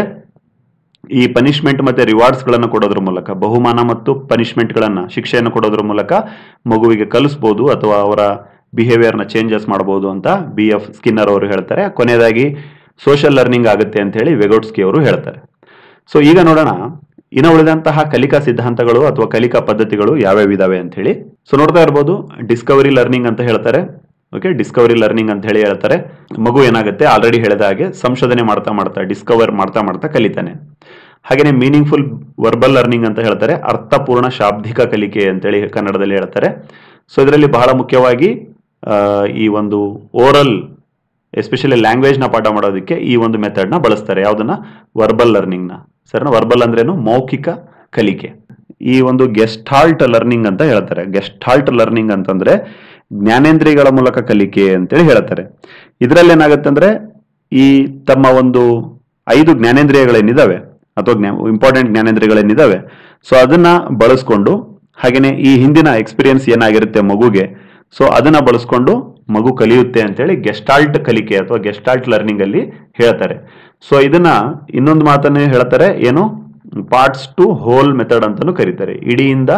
ಈ ಪನಿಷ್ಮೆಂಟ್ ಮತ್ತೆ ರಿವಾರ್ಡ್ಸ್ ಗಳನ್ನ ಕೊಡೋದ್ರ ಮೂಲಕ ಬಹುಮಾನ ಮತ್ತು ಪನಿಷ್ಮೆಂಟ್ ಗಳನ್ನ ಶಿಕ್ಷೆಯನ್ನು ಕೊಡೋದ್ರ ಮೂಲಕ ಮಗುವಿಗೆ ಕಲಿಸ್ಬೋದು ಅಥವಾ ಅವರ ಬಿಹೇವಿಯರ್ನ ಚೇಂಜಸ್ ಮಾಡಬಹುದು ಅಂತ ಬಿ ಎಫ್ ಸ್ಕಿನ್ನರ್ ಅವರು ಹೇಳ್ತಾರೆ ಕೊನೆಯದಾಗಿ ಸೋಷಿಯಲ್ ಲರ್ನಿಂಗ್ ಆಗುತ್ತೆ ಅಂತ ಹೇಳಿ ವೆಗೋಟ್ಸ್ಕಿ ಅವರು ಹೇಳ್ತಾರೆ ಸೊ ಈಗ ನೋಡೋಣ ಇನ್ನು ಉಳಿದಂತಹ ಕಲಿಕಾ ಸಿದ್ಧಾಂತಗಳು ಅಥವಾ ಕಲಿಕಾ ಪದ್ಧತಿಗಳು ಯಾವ್ಯಾವ ಇದಾವೆ ಅಂತ ಹೇಳಿ ಸೊ ನೋಡ್ತಾ ಇರ್ಬೋದು ಡಿಸ್ಕವರಿ ಲರ್ನಿಂಗ್ ಅಂತ ಹೇಳ್ತಾರೆ ಓಕೆ ಡಿಸ್ಕವರಿ ಲರ್ನಿಂಗ್ ಅಂತ ಹೇಳಿ ಹೇಳ್ತಾರೆ ಮಗು ಏನಾಗುತ್ತೆ ಆಲ್ರೆಡಿ ಹೇಳಿದ ಹಾಗೆ ಸಂಶೋಧನೆ ಮಾಡ್ತಾ ಮಾಡ್ತಾ ಡಿಸ್ಕವರ್ ಮಾಡ್ತಾ ಮಾಡ್ತಾ ಕಲಿತಾನೆ ಹಾಗೇನೆ ಮೀನಿಂಗ್ಫುಲ್ ವರ್ಬಲ್ ಲರ್ನಿಂಗ್ ಅಂತ ಹೇಳ್ತಾರೆ ಅರ್ಥಪೂರ್ಣ ಶಾಬ್ದಿಕ ಕಲಿಕೆ ಅಂತೇಳಿ ಕನ್ನಡದಲ್ಲಿ ಹೇಳ್ತಾರೆ ಸೊ ಇದರಲ್ಲಿ ಬಹಳ ಮುಖ್ಯವಾಗಿ ಆ, ಈ ಒಂದು ಓರಲ್ ಎಸ್ಪೆಷಲಿ ಲ್ಯಾಂಗ್ವೇಜ್ ನ ಪಾಠ ಮಾಡೋದಕ್ಕೆ ಈ ಒಂದು ಮೆಥಡ್ ನ ಬಳಸ್ತಾರೆ ಯಾವ್ದನ್ನ ವರ್ಬಲ್ ಲರ್ನಿಂಗ್ ನ ಸರಿನಾ ವರ್ಬಲ್ ಅಂದ್ರೇನು ಮೌಖಿಕ ಕಲಿಕೆ ಈ ಒಂದು ಗೆಸ್ಟಾಲ್ಟ್ ಲರ್ನಿಂಗ್ ಅಂತ ಹೇಳ್ತಾರೆ ಗೆಸ್ಟಾಲ್ಟ್ ಲರ್ನಿಂಗ್ ಅಂತಂದ್ರೆ ಜ್ಞಾನೇಂದ್ರಿಯಗಳ ಮೂಲಕ ಕಲಿಕೆ ಅಂತೇಳಿ ಹೇಳ್ತಾರೆ ಇದರಲ್ಲಿ ಏನಾಗುತ್ತೆ ಅಂದ್ರೆ ಈ ತಮ್ಮ ಒಂದು ಐದು ಜ್ಞಾನೇಂದ್ರಿಯಗಳೇನಿದಾವೆ ಅಥವಾ ಇಂಪಾರ್ಟೆಂಟ್ ಜ್ಞಾನೇಂದ್ರಿಯಗಳೇನಿದಾವೆ ಸೊ ಅದನ್ನ ಬಳಸ್ಕೊಂಡು ಹಾಗೇನೆ ಈ ಹಿಂದಿನ ಎಕ್ಸ್ಪೀರಿಯನ್ಸ್ ಏನಾಗಿರುತ್ತೆ ಮಗುಗೆ ಸೊ ಅದನ್ನ ಬಳಸ್ಕೊಂಡು ಮಗು ಕಲಿಯುತ್ತೆ ಅಂತೇಳಿ ಗೆಸ್ಟಾಲ್ಟ್ ಕಲಿಕೆ ಅಥವಾ ಗೆಸ್ಟಾಲ್ಟ್ ಲರ್ನಿಂಗ್ ಅಲ್ಲಿ ಹೇಳ್ತಾರೆ ಸೊ ಇದನ್ನ ಇನ್ನೊಂದು ಮಾತನ್ನು ಹೇಳ್ತಾರೆ ಏನು ಪಾರ್ಟ್ಸ್ ಟು ಹೋಲ್ ಮೆಥಡ್ ಅಂತಾನು ಕರೀತಾರೆ ಇಡಿಯಿಂದ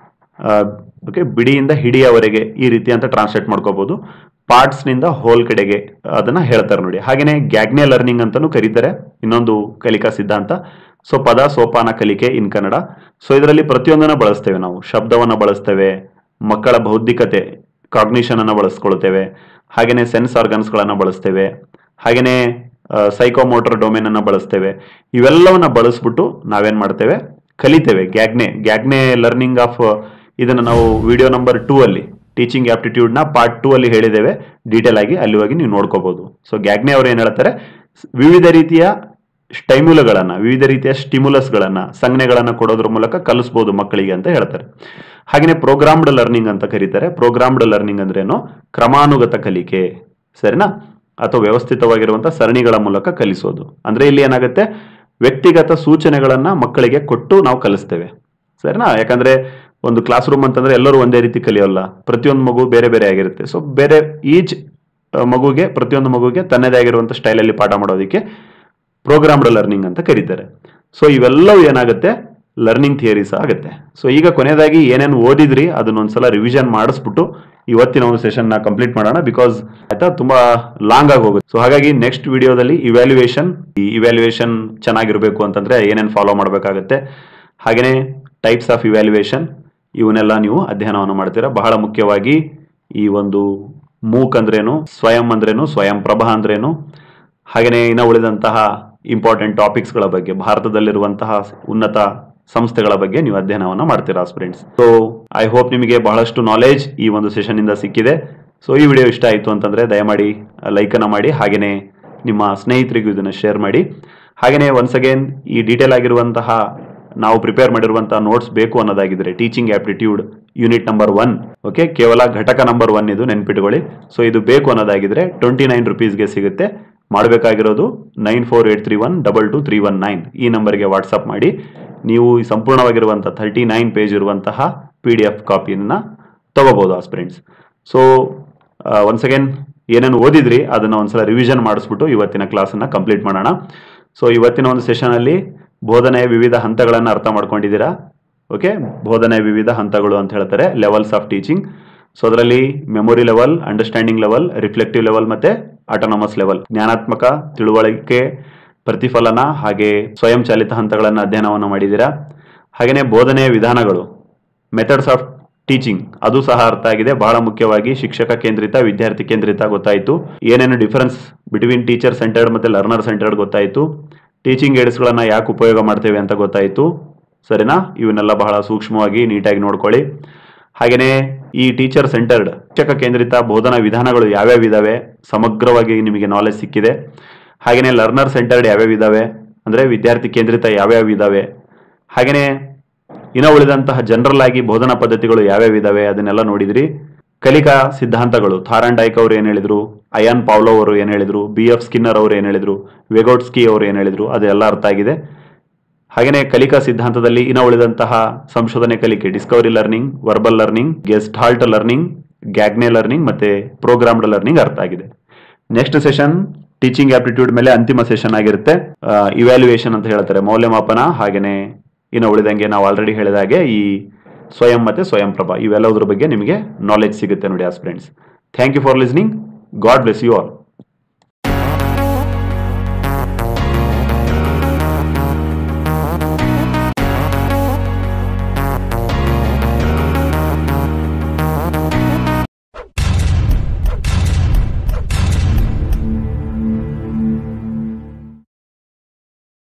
ಓಕೆ ಬಿಡಿಯಿಂದ ಹಿಡಿಯವರೆಗೆ ಈ ರೀತಿ ಅಂತ ಟ್ರಾನ್ಸ್ಲೇಟ್ ಮಾಡ್ಕೋಬಹುದು ಪಾರ್ಟ್ಸ್ ನಿಂದ ಹೋಲ್ ಕಡೆಗೆ ಅದನ್ನ ಹೇಳ್ತಾರೆ ನೋಡಿ ಹಾಗೇನೆ ಗ್ಯಾಗ್ನೆ ಲರ್ನಿಂಗ್ ಅಂತಾನು ಕರೀತಾರೆ ಇನ್ನೊಂದು ಕಲಿಕಾ ಸಿದ್ಧಾಂತ ಸೊ ಪದ ಸೋಪಾನ ಕಲಿಕೆ ಇನ್ ಕನ್ನಡ ಸೊ ಇದರಲ್ಲಿ ಪ್ರತಿಯೊಂದನ್ನ ಬಳಸ್ತೇವೆ ನಾವು ಶಬ್ದವನ್ನ ಬಳಸ್ತೇವೆ ಮಕ್ಕಳ ಬೌದ್ಧಿಕತೆ ಕಾಗ್ನಿಷನ್ ಅನ್ನ ಬಳಸ್ಕೊಳ್ತೇವೆ ಹಾಗೇನೆ ಸೆನ್ಸ್ ಆರ್ಗನ್ಸ್ ಗಳನ್ನ ಬಳಸ್ತೇವೆ ಹಾಗೇನೆ ಸೈಕೋಮೋಟರ್ ಡೊಮೇನ್ ಅನ್ನ ಬಳಸ್ತೇವೆ ಇವೆಲ್ಲವನ್ನ ಬಳಸ್ಬಿಟ್ಟು ನಾವೇನ್ ಮಾಡ್ತೇವೆ ಕಲಿತೇವೆ ಗ್ಯಾಗ್ನೆ ಗ್ಯಾಗ್ನೆ ಲರ್ನಿಂಗ್ ಆಫ್ ಇದನ್ನ ನಾವು ವಿಡಿಯೋ ನಂಬರ್ ಟೂ ಅಲ್ಲಿ ಟೀಚಿಂಗ್ ಆಪ್ಟಿಟ್ಯೂಡ್ ನ ಪಾರ್ಟ್ ಟೂ ಅಲ್ಲಿ ಹೇಳಿದ್ದೇವೆ ಡೀಟೇಲ್ ಆಗಿ ಅಲ್ಲಿ ಹೋಗಿ ನೀವು ನೋಡ್ಕೋಬಹುದು ಸೊ ಗ್ಯಾಗ್ನೆ ಅವರು ಏನ್ ಹೇಳ್ತಾರೆ ಸ್- ವಿವಿಧ ರೀತಿಯ ಸ್ಟೈಮ್ಯುಲಗಳನ್ನ ವಿವಿಧ ರೀತಿಯ ಸ್ಟಿಮ್ಯುಲಸ್ ಗಳನ್ನ ಸಂಜ್ಞೆಗಳನ್ನ ಕೊಡೋದ್ರ ಮೂಲಕ ಕಲಿಸ್ಬೋದು ಮಕ್ಕಳಿಗೆ ಅಂತ ಹೇಳ್ತಾರೆ ಹಾಗೆಯೇ ಪ್ರೋಗ್ರಾಮ್ಡ್ ಲರ್ನಿಂಗ್ ಅಂತ ಕರೀತಾರೆ ಪ್ರೋಗ್ರಾಮ್ಡ್ ಲರ್ನಿಂಗ್ ಅಂದ್ರೇನು ಕ್ರಮಾನುಗತ ಕಲಿಕೆ ಸರಿನಾ ಅಥವಾ ವ್ಯವಸ್ಥಿತವಾಗಿರುವಂತಹ ಸರಣಿಗಳ ಮೂಲಕ ಕಲಿಸೋದು ಅಂದ್ರೆ ಇಲ್ಲಿ ಏನಾಗುತ್ತೆ ವ್ಯಕ್ತಿಗತ ಸೂಚನೆಗಳನ್ನ ಮಕ್ಕಳಿಗೆ ಕೊಟ್ಟು ನಾವು ಕಲಿಸ್ತೇವೆ ಸರಿನಾ ಯಾಕಂದ್ರೆ ಒಂದು ಕ್ಲಾಸ್ ರೂಮ್ ಅಂತಂದ್ರೆ ಎಲ್ಲರೂ ಒಂದೇ ರೀತಿ ಕಲಿಯೋಲ್ಲ ಪ್ರತಿಯೊಂದು ಮಗು ಬೇರೆ ಬೇರೆ ಆಗಿರುತ್ತೆ ಸೊ ಬೇರೆ ಈಚ್ ಮಗುಗೆ ಪ್ರತಿಯೊಂದು ಮಗುಗೆ ತನ್ನದೇ ಆಗಿರುವಂತ ಸ್ಟೈಲಲ್ಲಿ ಪಾಠ ಮಾಡೋದಕ್ಕೆ ಪ್ರೋಗ್ರಾಮ್ಡ್ ಲರ್ನಿಂಗ್ ಅಂತ ಕರೀತಾರೆ ಸೊ ಇವೆಲ್ಲವೂ ಏನಾಗುತ್ತೆ ಲರ್ನಿಂಗ್ ಥಿಯರೀಸ್ ಆಗುತ್ತೆ ಸೊ ಈಗ ಕೊನೆಯದಾಗಿ ಏನೇನು ಓದಿದ್ರಿ ಅದನ್ನೊಂದ್ಸಲ ರಿವಿಷನ್ ಮಾಡಿಸ್ಬಿಟ್ಟು ಇವತ್ತಿನ ಒಂದು ಸೆಷನ್ ನ ಕಂಪ್ಲೀಟ್ ಮಾಡೋಣ ಬಿಕಾಸ್ ಆಯ್ತಾ ತುಂಬಾ ಲಾಂಗ್ ಆಗಿ ಹೋಗುತ್ತೆ ಸೊ ಹಾಗಾಗಿ ನೆಕ್ಸ್ಟ್ ವಿಡಿಯೋದಲ್ಲಿ ಇವ್ಯಾಲ್ಯೂಯೇಷನ್ ಈ ಇವ್ಯಾಲ್ಯೂಯೇಷನ್ ಚೆನ್ನಾಗಿರ್ಬೇಕು ಅಂತಂದ್ರೆ ಏನೇನು ಫಾಲೋ ಮಾಡಬೇಕಾಗುತ್ತೆ ಹಾಗೇನೆ ಟೈಪ್ಸ್ ಆಫ್ ಇವ್ಯಾಲ್ಯೂಯೇಷನ್ ಇವನ್ನೆಲ್ಲ ನೀವು ಅಧ್ಯಯನವನ್ನು ಮಾಡ್ತೀರಾ ಬಹಳ ಮುಖ್ಯವಾಗಿ ಈ ಒಂದು ಮೂಕ್ ಅಂದ್ರೇನು ಸ್ವಯಂ ಅಂದ್ರೇನು ಸ್ವಯಂ ಪ್ರಭಾ ಅಂದ್ರೇನು ಹಾಗೆಯೇ ಇನ್ನು ಉಳಿದಂತಹ ಇಂಪಾರ್ಟೆಂಟ್ ಟಾಪಿಕ್ಸ್ಗಳ ಬಗ್ಗೆ ಭಾರತದಲ್ಲಿರುವಂತಹ ಉನ್ನತ ಸಂಸ್ಥೆಗಳ ಬಗ್ಗೆ ನೀವು ಅಧ್ಯಯನವನ್ನ ಮಾಡ್ತೀರಾ ಸ್ಟೂಡೆಂಟ್ಸ್ ಸೊ ಐ ಹೋಪ್ ನಿಮಗೆ ಬಹಳಷ್ಟು ನಾಲೆಜ್ ಈ ಒಂದು ಸೆಷನ್ ಇಂದ ಸಿಕ್ಕಿದೆ ಸೊ ಈ ವಿಡಿಯೋ ಇಷ್ಟ ಆಯಿತು ಅಂತಂದ್ರೆ ದಯಮಾಡಿ ಲೈಕ್ ಅನ್ನ ಮಾಡಿ ಹಾಗೆಯೇ ನಿಮ್ಮ ಸ್ನೇಹಿತರಿಗೂ ಇದನ್ನು ಶೇರ್ ಮಾಡಿ ಹಾಗೆಯೇ ಒನ್ಸ್ ಅಗೇನ್ ಈ ಡೀಟೇಲ್ ಆಗಿರುವಂತಹ ನಾವು ಪ್ರಿಪೇರ್ ಮಾಡಿರುವಂತಹ ನೋಟ್ಸ್ ಬೇಕು ಅನ್ನೋದಾಗಿದ್ರೆ teaching aptitude unit number one okay ಕೇವಲ ಘಟಕ ನಂಬರ್ ಒನ್ ಇದು ನೆನ್ಪಿಟ್ಕೊಳ್ಳಿ ಸೊ ಇದು ಬೇಕು ಅನ್ನೋದಾಗಿದ್ರೆ ಟ್ವೆಂಟಿ ನೈನ್ ರುಪೀಸ್ಗೆ ಸಿಗುತ್ತೆ ಮಾಡಬೇಕಾಗಿರೋದು nine four eight three one double two three one nine ಈ ನಂಬರ್ಗೆ ವಾಟ್ಸಪ್ ಮಾಡಿ ನೀವು ಈ ಸಂಪೂರ್ಣವಾಗಿರುವಂಥ ಥರ್ಟಿ ನೈನ್ ಪೇಜ್ ಇರುವಂತಹ ಪಿ ಡಿ ಎಫ್ ಕಾಪಿಯನ್ನು ತಗೋಬಹುದು ಆಸ್ಪಿರೆಂಟ್ಸ್ ಸೊ ಒನ್ಸ್ ಅಗೇನ್ ಏನೇನು ಓದಿದ್ರಿ ಅದನ್ನ ಒಂದ್ಸಲ ರಿವಿಷನ್ ಮಾಡಿಸ್ಬಿಟ್ಟು ಇವತ್ತಿನ ಕ್ಲಾಸನ್ನ ಕಂಪ್ಲೀಟ್ ಮಾಡೋಣ ಸೊ ಇವತ್ತಿನ ಒಂದು ಸೆಷನಲ್ಲಿ ಬೋಧನೆಯ ವಿವಿಧ ಹಂತಗಳನ್ನು ಅರ್ಥ ಮಾಡ್ಕೊಂಡಿದ್ದೀರಾ ಓಕೆ ಬೋಧನೆಯ ವಿವಿಧ ಹಂತಗಳು ಅಂತ ಹೇಳ್ತಾರೆ ಲೆವೆಲ್ಸ್ ಆಫ್ ಟೀಚಿಂಗ್ ಸೊ ಅದರಲ್ಲಿ memory level understanding level reflective level ಮತ್ತೆ ಆಟೋನಮಸ್ ಲೆವೆಲ್ ಜ್ಞಾನಾತ್ಮಕ ತಿಳುವಳಿಕೆ ಪ್ರತಿಫಲನ ಹಾಗೆ ಸ್ವಯಂ ಚಾಲಿತ ಹಂತಗಳನ್ನು ಅಧ್ಯಯನವನ್ನು ಮಾಡಿದ್ದೀರಾ ಹಾಗೆಯೇ ಬೋಧನೆಯ ವಿಧಾನಗಳು ಮೆಥಡ್ಸ್ ಆಫ್ ಟೀಚಿಂಗ್ ಅದು ಸಹ ಅರ್ಥ ಆಗಿದೆ ಬಹಳ ಮುಖ್ಯವಾಗಿ ಶಿಕ್ಷಕ ಕೇಂದ್ರಿತ ವಿದ್ಯಾರ್ಥಿ ಕೇಂದ್ರಿತ ಗೊತ್ತಾಯಿತು ಏನೇನು ಡಿಫರೆನ್ಸ್ ಬಿಟ್ವೀನ್ ಟೀಚರ್ ಸೆಂಟರ್ಡ್ ಮತ್ತೆ ಲರ್ನರ್ ಸೆಂಟರ್ಡ್ ಗೊತ್ತಾಯಿತು ಟೀಚಿಂಗ್ ಏಡ್ಸ್ಗಳನ್ನ ಯಾಕೆ ಉಪಯೋಗ ಮಾಡ್ತೇವೆ ಅಂತ ಗೊತ್ತಾಯಿತು ಸರಿನಾ ಇವನ್ನೆಲ್ಲ ಬಹಳ ಸೂಕ್ಷ್ಮವಾಗಿ ನೀಟಾಗಿ ನೋಡ್ಕೊಳ್ಳಿ ಹಾಗೆಯೇ ಈ ಟೀಚರ್ ಸೆಂಟರ್ಡ್ ಶಿಕ್ಷಕ ಕೇಂದ್ರಿತ ಬೋಧನಾ ವಿಧಾನಗಳು ಯಾವ್ಯಾವ ಇದಾವೆ ಸಮಗ್ರವಾಗಿ ನಿಮಗೆ ನಾಲೆಜ್ ಸಿಕ್ಕಿದೆ ಹಾಗೆಯೇ ಲರ್ನರ್ ಸೆಂಟರ್ಡ್ ಯಾವ್ಯಾವ ಇದಾವೆ ಅಂದ್ರೆ ವಿದ್ಯಾರ್ಥಿ ಕೇಂದ್ರಿತ ಯಾವ್ಯಾವ ಇದಾವೆ ಹಾಗೆಯೇ ಇನ್ನು ಉಳಿದಂತಹ ಜನರಲ್ ಆಗಿ ಬೋಧನಾ ಪದ್ಧತಿಗಳು ಯಾವ್ಯಾವ ಇದಾವೆ ಅದನ್ನೆಲ್ಲ ನೋಡಿದ್ರಿ ಕಲಿಕಾ ಸಿದ್ಧಾಂತಗಳು ಥಾರಾನ್ ಡೈಕ್ ಅವರು ಏನ್ ಹೇಳಿದ್ರು ಅಯಾನ್ ಪಾವ್ಲೋ ಅವರು ಏನ್ ಹೇಳಿದ್ರು ಬಿ ಎಫ್ ಸ್ಕಿನ್ನರ್ ಅವರು ಏನ್ ಹೇಳಿದ್ರು ವೆಗೋಟ್ಸ್ಕಿ ಅವರು ಏನ್ ಹೇಳಿದ್ರು ಅದೆಲ್ಲ ಅರ್ಥ ಆಗಿದೆ ಹಾಗೆಯೇ ಕಲಿಕಾ ಸಿದ್ಧಾಂತದಲ್ಲಿ ಇನ್ನು ಉಳಿದಂತಹ ಸಂಶೋಧನೆ ಕಲಿಕೆ discovery learning verbal learning gestalt learning Gagne learning ಮತ್ತೆ ಪ್ರೋಗ್ರಾಮ್ಡ್ ಲರ್ನಿಂಗ್ ಅರ್ಥ ಆಗಿದೆ ನೆಕ್ಸ್ಟ್ ಸೆಷನ್ ಟೀಚಿಂಗ್ ಆಪ್ಟಿಟ್ಯೂಡ್ ಮೇಲೆ ಅಂತಿಮ ಸೆಷನ್ ಆಗಿರುತ್ತೆ ಇವ್ಯಾಲ್ಯೂಯೇಷನ್ ಅಂತ ಹೇಳ್ತಾರೆ ಮೌಲ್ಯಮಾಪನ ಹಾಗೆಯೇ ಇನ್ನು ಉಳಿದಂಗೆ ನಾವು ಆಲ್ರೆಡಿ ಹೇಳಿದ ಹಾಗೆ ಈ ಸ್ವಯಂ ಮತ್ತೆ ಸ್ವಯಂ ಪ್ರಭಾ ಇವೆಲ್ಲದರ ಬಗ್ಗೆ ನಿಮಗೆ ನಾಲೆಜ್ ಸಿಗುತ್ತೆ ನೋಡಿ ಆಸ್ friends thank you for listening God bless you all